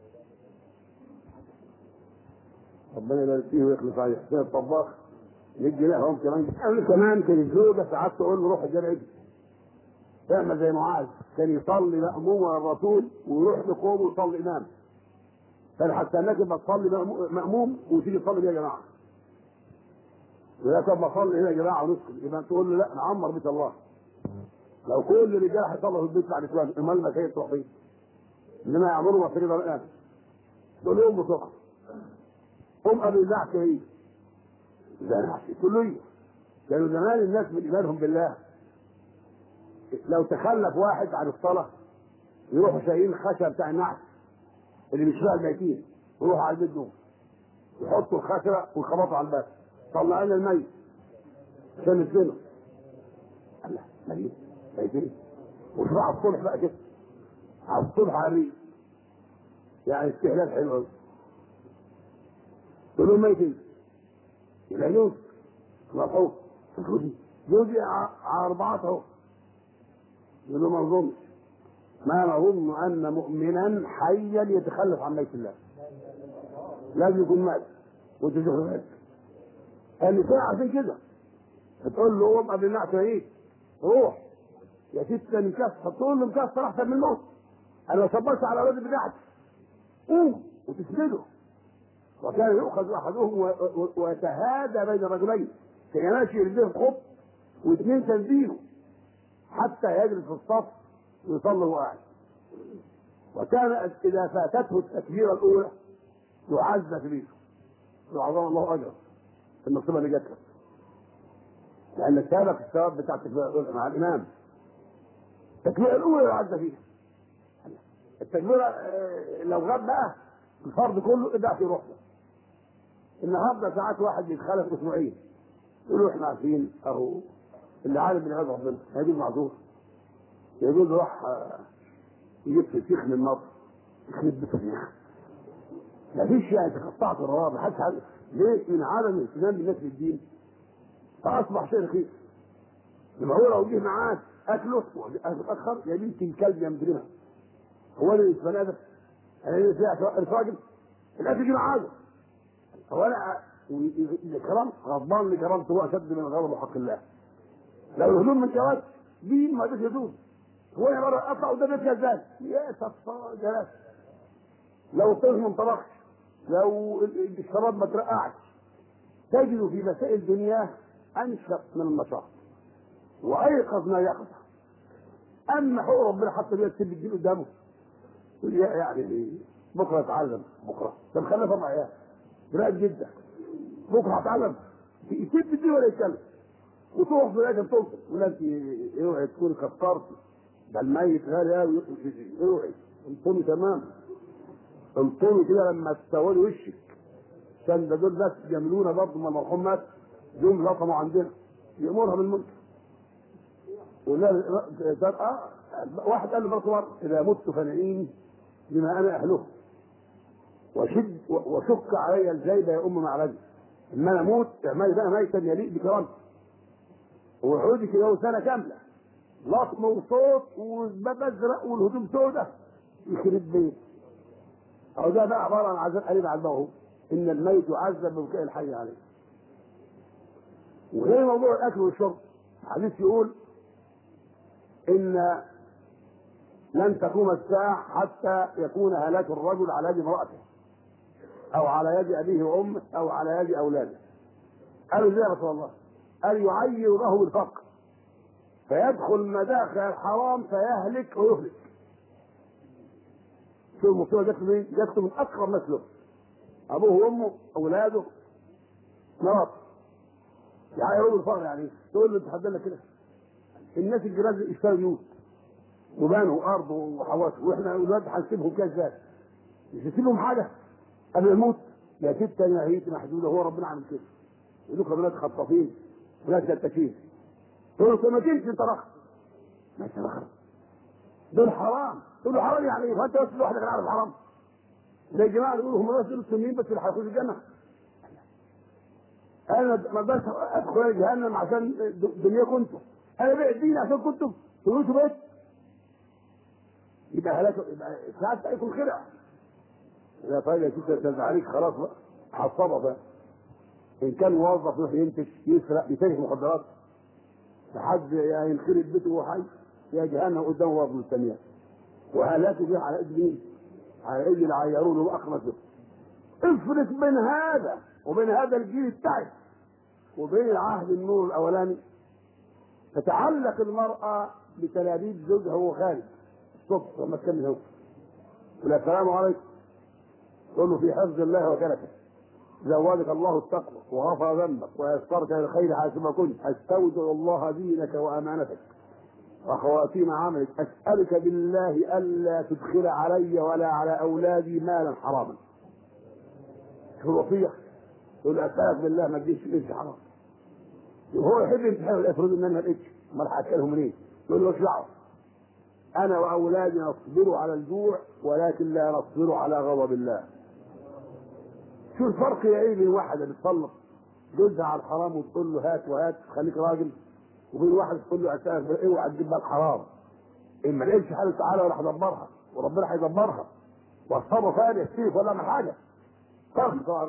ربنا يبارك فيه ويخلف عليه حسين الطباخ يجي لهم كمان قبل كمان كان الزوجه ساعات تقول له روح الجامع تعمل زي معاذ كان يصلي مأموم ورا الرسول ويروح لقوم ويصلي امام فانا حتى انك ما تصلي مأموم وتيجي تصلي بيها يا جماعه ولا طب ما اصلي هنا يا جماعه ونسكت يبقى تقول له لا نعمر بيت الله لو كل الرجاله هيصلوا في البيت بعد شويه امال ما كانت تروح فين؟ انما يعمروا مساجد الان تقول لهم بسرعه قوم قبل النعش هي ده نعش تقول له ايه؟ كانوا زمان الناس من ايمانهم بالله لو تخلف واحد عن الصلاه يروحوا شايلين الخشب بتاع النحل اللي مش فيها الميتين يروحوا على البيت دول يحطوا الخشبه ويخبطوا على الباب طلع لنا الميت عشان ندفنه الله ميت ميتين وشوف على الصبح بقى كده على الصبح على الريق يعني استهلاك حلو قوي تقول لهم ميتين يبقى جوز مفعول جوزي جوزي على أربعة أهو يقول له ما أظنش ما نظن أن مؤمنا حيا يتخلف عن بيت الله لازم يكون مات وانت تشوف مات النساء عشان كده تقول له قوم قبل النعس ايه روح يا ست مكسر تقول له مكسر احسن من الموت انا ما صبرت على اولادي بتاعتي قوم وتسنده وكان يؤخذ احدهم و- و- ويتهادى بين الرجلين كان ماشي يرجله خط واثنين تنزيله حتى يجلس في الصف ويصلي وهو قاعد وكان اذا فاتته التكبيره الاولى يعز في بيته يعظم الله اجره في النصيبه اللي جات له لان سابق الثواب بتاع التكبيره الاولى مع الامام التكبيره الاولى يعز فيها التكبيره آه، لو غاب بقى الفرض كله ابدا في روحه النهارده ساعات واحد بيتخالف اسبوعين يقولوا احنا عارفين اهو اللي عالم من عباد ربنا هيجي معذور يجوز راح آه، يجيب فسيخ من مصر يخرب بفسيخ ما فيش يعني تقطعت الروابط محدش عارف ليه من عدم الاهتمام بالناس بالدين فاصبح شيء رخيص لما هو لو جه معاه اكله متاخر يا بنت الكلب يا مجرمه هو انا مش بني ادم انا اللي فيها الراجل الاكل يجي معاه هو انا الكرام غضبان لكرامته هو اشد من غضب حق الله لو الهدوم من جواز دين ما فيش هدوم هو انا مره اطلع قدام بيتي ازاي يا صفا جلاس لو الطفل ما انطبخش لو الشراب ما ترقعش تجد في مسائل دنياه انشط من النشاط وايقظ ما يقظ اما حقوق ربنا حتى بيها تسيب الدين قدامه يقول يا يعني بكره اتعلم بكره طب خليها طبعا عيال قريب جدا بكره هتعلم يسيب الدين ولا يتكلم وتقف في الاخر توصل يقول انت اوعي تكوني كفرتي ده الميت غالي قوي اوعي انطوني تمام انطوني كده لما تسودي وشك عشان ده دول بس جاملونا برضه ما المرحوم مات يوم لطموا عندنا يامرها بالمنكر ولا اه واحد قال لي برضه مره اذا مت فنعيني بما انا اهله وشد وشك علي الجيب يا ام معرجي اما انا اموت اعملي بقى ميتا يليق بكرامتي وعودي كده سنه كامله لطم وصوت والباب ازرق والهدوم سوداء يخرب بيت او ده بقى عباره عن عذاب قريب على الموت ان الميت يعذب ببكاء الحي عليه وغير موضوع الاكل والشرب الحديث يقول ان لن تقوم الساعة حتى يكون هلاك الرجل على يد امرأته أو على يد أبيه وأمه أو على يد أولاده. قالوا ازاي يا رسول الله؟ قال يعير له بالفقر فيدخل مداخل الحرام فيهلك ويهلك. شوف المصيبة جات له مين؟ جات له من أقرب ناس له. أبوه وأمه أولاده مراته. يعيروا بالفقر يعني إيه؟ تقول له أنت حدنا كده. الناس الجيران اشتروا بيوت وبنوا ارض وحواس واحنا اولاد هنسيبهم كده ازاي؟ مش هنسيبهم حاجه قبل الموت يا ست انا هيئتي محدوده هو ربنا عامل كده يقول لكم بنات خطافين وناس دتاكين تقول له ما تمشي انت رخص ماشي رخص دول حرام تقول له حرام يعني ايه؟ فانت بس لوحدك اللي عارف حرام زي الجماعه اللي يقولوا هم بس دول السنين بس اللي هيخشوا الجنه انا ما اقدرش ادخل جهنم عشان دنيا كنتم انا بعت دين عشان كنتم فلوسه بيت يبقى هلاك يبقى ساعات تاكل خدع لا طيب يا ستة تنزل عليك خلاص بقى حصبها بقى ان كان موظف يروح ينتج يسرق يتاجر مخدرات لحد يا ينخرب بيته وهو حي يا جهنم قدامه وظف الثانية وهلاكه بيه على ايد مين؟ على ايد اللي عيروا له واخرسه افرق بين هذا وبين هذا الجيل التعب وبين العهد النور الاولاني تتعلق المرأة بتلابيب زوجها وهو خارج الصبح لما تكمل هو يقول السلام عليكم تقول له في حفظ الله وكلفه زودك الله التقوى وغفر ذنبك ويسرك للخير حيثما كنت استودع الله دينك وامانتك وخواتيم عملك اسالك بالله الا تدخل علي ولا على اولادي مالا حراما شو الوصيه يقول اسالك بالله ما تجيش ليش حرام وهو يحب يمتحن افرض ان انا ما لقيتش امال هاكلهم منين؟ يقول له اطلعوا انا واولادي نصبر على الجوع ولكن لا نصبر على غضب الله شو الفرق يا ايه بين واحده بتطلق جوزها على الحرام وتقول له هات وهات خليك راجل وبين واحد تقول له اسالك اوعى تجيب بقى الحرام ان ما لقيتش حاجه تعالى ولا هدبرها وربنا هيدبرها واتصرف انا السيف ولا من حاجه فرق طبعا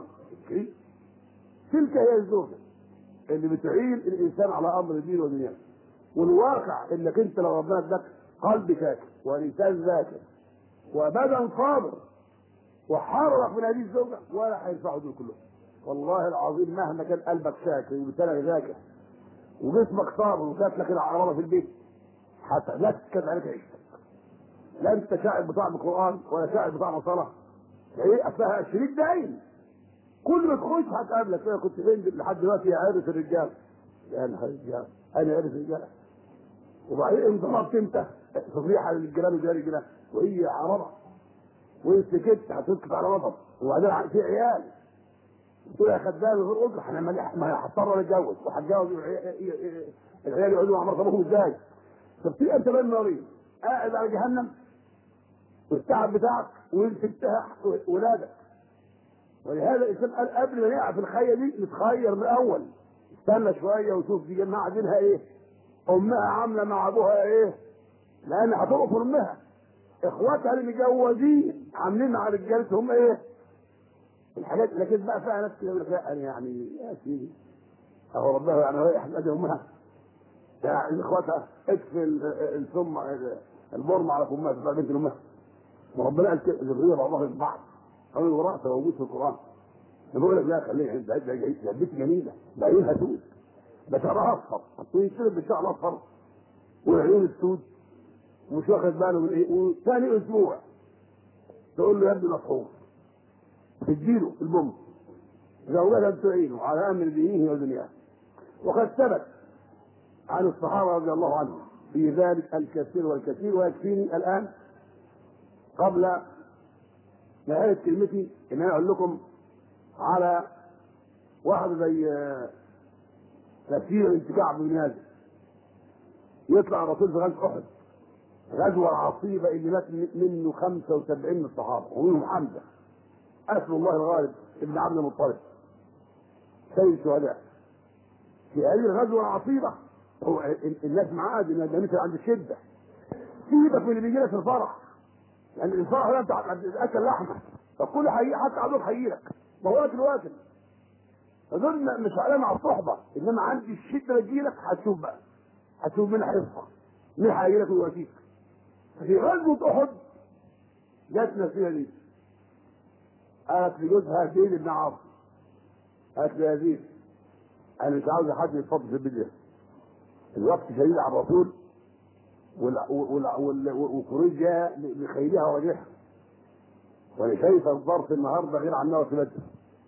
تلك هي الزوجه اللي بتعين الانسان على امر دين ودنياه والواقع انك انت لو ربنا اداك قلب شاكر ولسان ذاكر وبدن صابر وحرك من هذه الزوجه ولا هينفعوا دول كلهم والله العظيم مهما كان قلبك شاكر ولسانك ذاكر وجسمك صابر وجات لك العربه في البيت حتى لا تسكت عليك عيشتك لا انت شاعر بطعم القران ولا شاعر بطعم صلاه هي اصلها شريك دايم كل ما تخش هتقابلك انا كنت فين لحد دلوقتي يا عارف الرجال يا انا رجال انا عارف الرجال وبعدين انضربت انت تصريحه للجيران وجاري الجيران وهي عربه وانت سكت هتسكت على غضب وبعدين في عيال تقول يا خدام غير اجر احنا ما هضطر نتجوز وهتجوز العيال يقعدوا مع مرات ابوهم ازاي؟ طب في انت بين مريض قاعد على جهنم والتعب بتاعك وانت بتاع ولادك ولهذا الانسان قال قبل ما يقع في الخيه دي نتخير من الاول استنى شويه وشوف دي جماعه دينها ايه امها عامله مع ابوها ايه لان هتقف امها اخواتها اللي متجوزين عاملين مع رجالتهم ايه الحاجات لكن بقى فيها ناس كده يقول لك لا أنا يعني يا سيدي اهو ربنا يعني رايح ادي امها يعني اخواتها اكفي الثم البرم على فمها تبقى بنت امها وربنا قال كده ذريه بعضها من بعض قالوا الوراثه موجود في القران بقول لك لا خليها ده ده ده بنت جميله بعينها سود بشعرها اصفر ويصير بالشعر اصفر والعيون السود ومش واخد باله من ايه وثاني اسبوع تقول له يا ابني مفحوص تديله في البوم زوجها تعينه على امر دينه ودنياه وقد ثبت عن الصحابه رضي الله عنهم في ذلك الكثير والكثير ويكفيني الان قبل نهايه كلمتي ان انا اقول لكم على واحد زي تفسير بنت كعب بن مالك يطلع الرسول في غزوه احد غزوه العصيبه اللي مات منه 75 من الصحابه ومنهم حمزه اسم الله الغالب ابن عبد المطلب سيد الشهداء في هذه الغزوه العصيبه هو الناس معاه ده مثل عند الشده سيبك من اللي بيجي لك في الفرح لان يعني الفرح ده انت اكل لحمه فكل حي حتى عدوك هيجيلك ما هو اكل واكل دول مش علامة على الصحبة انما عندي الشدة تجيلك هتشوف بقى هتشوف مين هيصحى مين هيجيلك ويواسيك في غزوة احد جاتنا فيها دي قالت لجوزها زيد بن عاصم قالت له يا زيد انا مش عاوز حد يتفضل في البداية الوقت شديد على الرسول وقريش جاء بخيلها ووجهها وانا شايفه الظرف النهارده غير عنها في بدر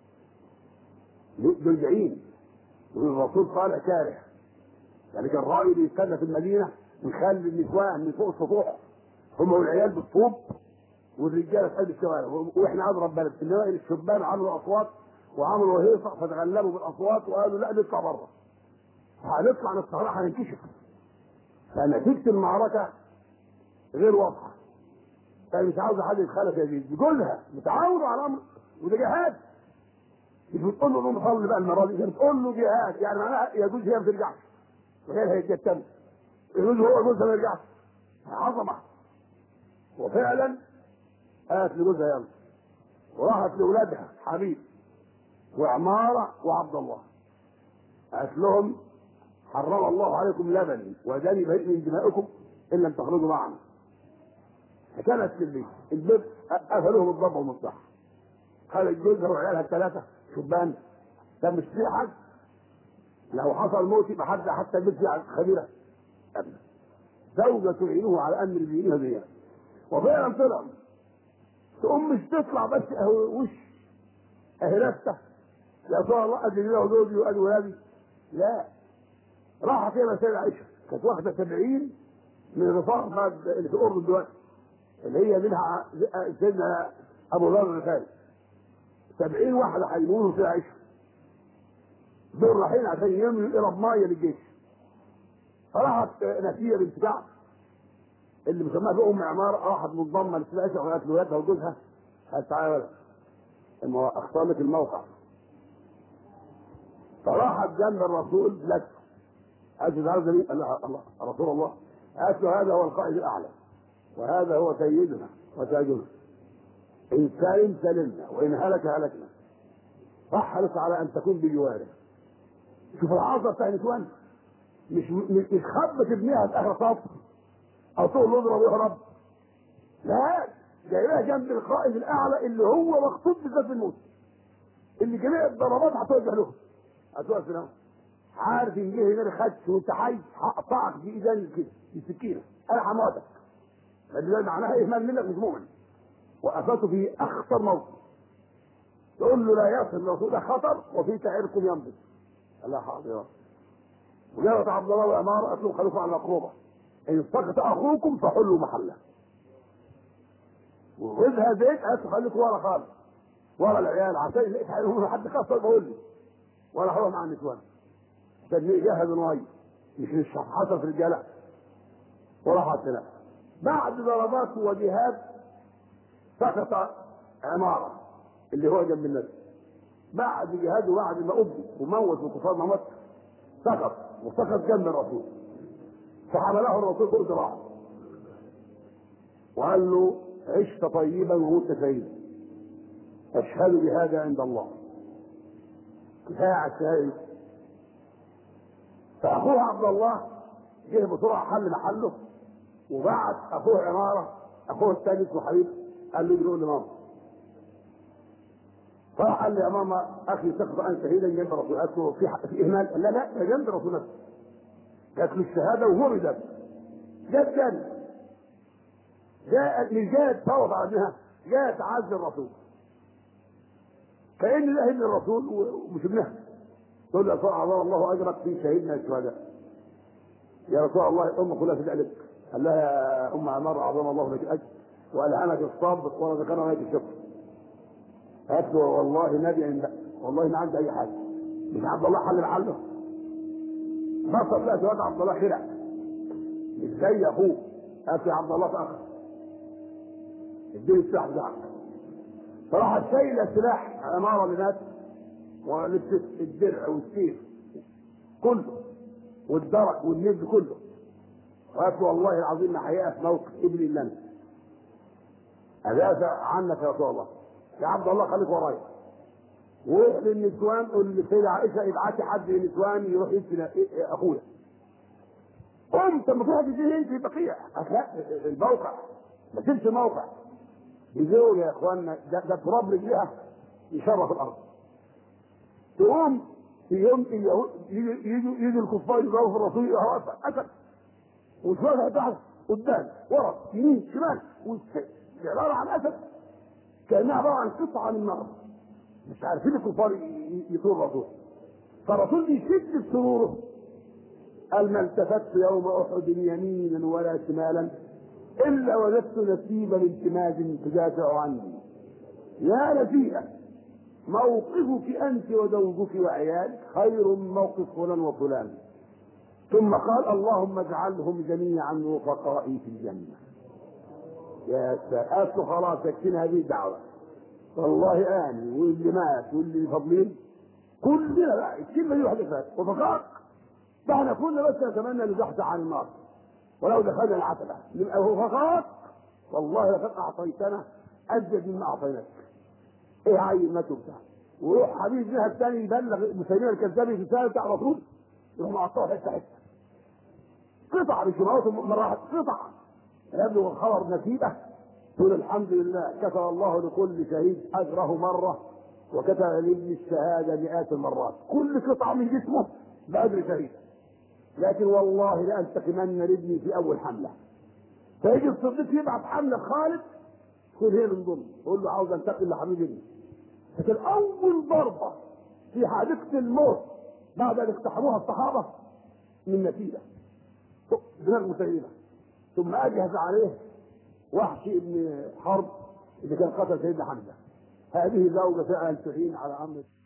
دول جايين والرسول طالع كاره يعني كان راعي بيستنى في المدينه ويخلي النسوان من فوق السطوح هم والعيال بالطوب والرجاله في قلب الشوارع واحنا اضرب بلد انما الشبان عملوا اصوات وعملوا هيصه فتغلبوا بالاصوات وقالوا لا نطلع بره هنطلع نستطيع هننكشف فنتيجه المعركه غير واضحه كان مش عاوز حد يتخلف يا زيد بيقولها متعاونوا على الامر وده جهاد مش بتقول له قوم صلي بقى المره دي بتقول له جهاد يعني معناها يجوز هي ما ترجعش وغيرها يتيتم يجوز هو جوزها ما يرجعش عظمه وفعلا قالت لجوزها يلا وراحت لاولادها حبيب وعماره وعبد الله قالت لهم حرم الله عليكم لبني ودمي بريء من دمائكم ان لم تخرجوا معنا فكانت في البيت البيت قفلوهم الضبع والمصباح خلت جوزها وعيالها الثلاثه شبان ده مش في حد لو حصل موت يبقى حد حتى البيت فيه خبيره ابدا زوجة تعينه على امر دينها دي وفعلا طلع تقوم مش تطلع بس اهو وش اهي لفته يا ترى الله ادي لي زوجي وادي ولادي لا راحت هي مسائل عائشه كانت واخده 70 من الرفاق بعد اللي في الاردن دلوقتي اللي هي منها سيدنا ابو ذر الغفاري 70 واحد هيموتوا في عيشه دول رايحين عشان يملوا قرب ميه للجيش فراحت نسيه بنت كعب اللي مسماها في ام عمار راحت منضمه لسيدنا عائشه وقالت لولادها وجوزها قالت تعالى يا ولد المو- اختار لك الموقع فراحت جنب الرسول لك قالت له تعالى مين؟ قال لها الله رسول الله قالت له هذا هو القائد الاعلى وهذا هو سيدنا وتاجنا ان سلم سلمنا وان هلك هلكنا فاحرص على ان تكون بجواره شوف العاصفه بتاع النسوان مش مش مش خبت ابنها في اخر صف او تقول له اضرب يهرب لا جايبها جنب القائد الاعلى اللي هو مخطوط بالذات الموت اللي جميع الضربات هتوجه له هتوقف له عارف ان جه هنا خدش وانت حي هقطعك بايدين كده بالسكينه انا هموتك فده معناها اهمال منك مش مؤمن وقفته في اخطر موقف تقول له لا يصل الرسول ده خطر وفي تعيركم ينبت قال لها حاضر يا رب وجاءت عبد الله وعمار قالت له خليفه على مقروبه ان سقط اخوكم فحلوا محله وجوزها زيت قالت له خليك ورا خالص ورا العيال عشان لقيت حد حد كسر بقول لي ولا هو مع النسوان عشان يجهز المي مش مش حصل في الرجاله وراح على السلاح بعد ضربات وجهات سقط عماره اللي هو جنب النبي بعد جهاده بعد ما أبدي وموت الكفار ما مات سقط وسقط جنب الرسول فحمله الرسول فوق ذراعه وقال له عشت طيبا ومت سعيدا اشهد بهذا عند الله كفايه على الشهاده فاخوه عبد الله جه بسرعه حل محله وبعت اخوه عماره اخوه الثاني اسمه حبيب قال له يقول لماما فراح قال لي يا ماما اخي سقط عن شهيدا جنب رسول قالت له في في اهمال قال لا لا ده جنب رسول الله قالت له الشهاده وهو بدم جت جنب جاءت مش جاءت فوض عنها جاءت تعزي الرسول كأن ده ابن الرسول ومش ابنها تقول له يا الله الله اجرك في شهيدنا الشهداء يا رسول الله امك كلها تدعي لك قال لها يا ام عمار عظم الله لك الاجر والهمك الصبر ورزقنا لك الشكر قالت له والله نبي عند والله ما عندي اي حاجه مش عبد الله حل محله بصت لقت واد عبد الله خلع مش زي اخوه قالت له يا عبد الله تاخر اديني السلاح بتاعك فراحت شايله سلاح عماره اللي مات ولبست الدرع والسيف كله والدرك والنبل كله وقالت له والله العظيم ما هيقف موقف ابني الا انت ادافع عنك يا رسول الله يا عبد الله خليك ورايا وروح للنسوان قول للسيدة عائشة ابعتي حد للنسوان يروح يدفن اخويا قمت لما تروح تديه انت بقيع لا الموقع ما تسيبش موقع يزور يا اخوانا ده, ده تراب رجلها يشرف الارض تقوم في يوم اليهود يجوا يجوا الكفار يضربوا في الرسول يروح واقف اسد وشويه تحت قدام ورا يمين شمال عباره عن اسد كانها عباره عن قطعه من نار مش عارفين الكفار يطول الرسول فالرسول بيشد بسروره قال ما التفت يوم احد يمينا ولا شمالا الا وجدت نسيب الالتماس تدافع عني يا نسيئة موقفك انت وزوجك وعيالك خير من موقف فلان وفلان ثم قال اللهم اجعلهم جميعا رفقائي في الجنه يا سألت خلاص يكفينا هذه الدعوة والله آني واللي مات واللي فاضلين كلنا بقى الكلمة دي واحدة فات وفقاق ده احنا كنا بس نتمنى نزحزح عن النار ولو دخلنا العتبة نبقى فقاق والله لقد أعطيتنا أجد مما أعطيناك إيه عين مات وبتاع ويروح حبيب منها الثاني يبلغ مسيلمة الكذاب في رسالة بتاع الرسول يروح مقطعه حتة حتة قطع مش موت مرة واحدة قطع يبلغ الخبر نتيبة تقول الحمد لله كتب الله لكل شهيد أجره مرة وكتب لابن الشهادة مئات المرات كل قطعة من جسمه بأجر شهيد لكن والله لأنتقمن لابني في أول حملة فيجي الصديق يبعث حملة خالد تكون هي من ضمن يقول له عاوز انتقل لحبيب ابني لكن أول ضربة في حادثة الموت بعد أن اقتحموها الصحابة من نتيجة دماغ مسيلمة ثم اجهز عليه وحشي ابن حرب اللي كان قتل سيدنا حمزه هذه زوجه فعلا تعين على امر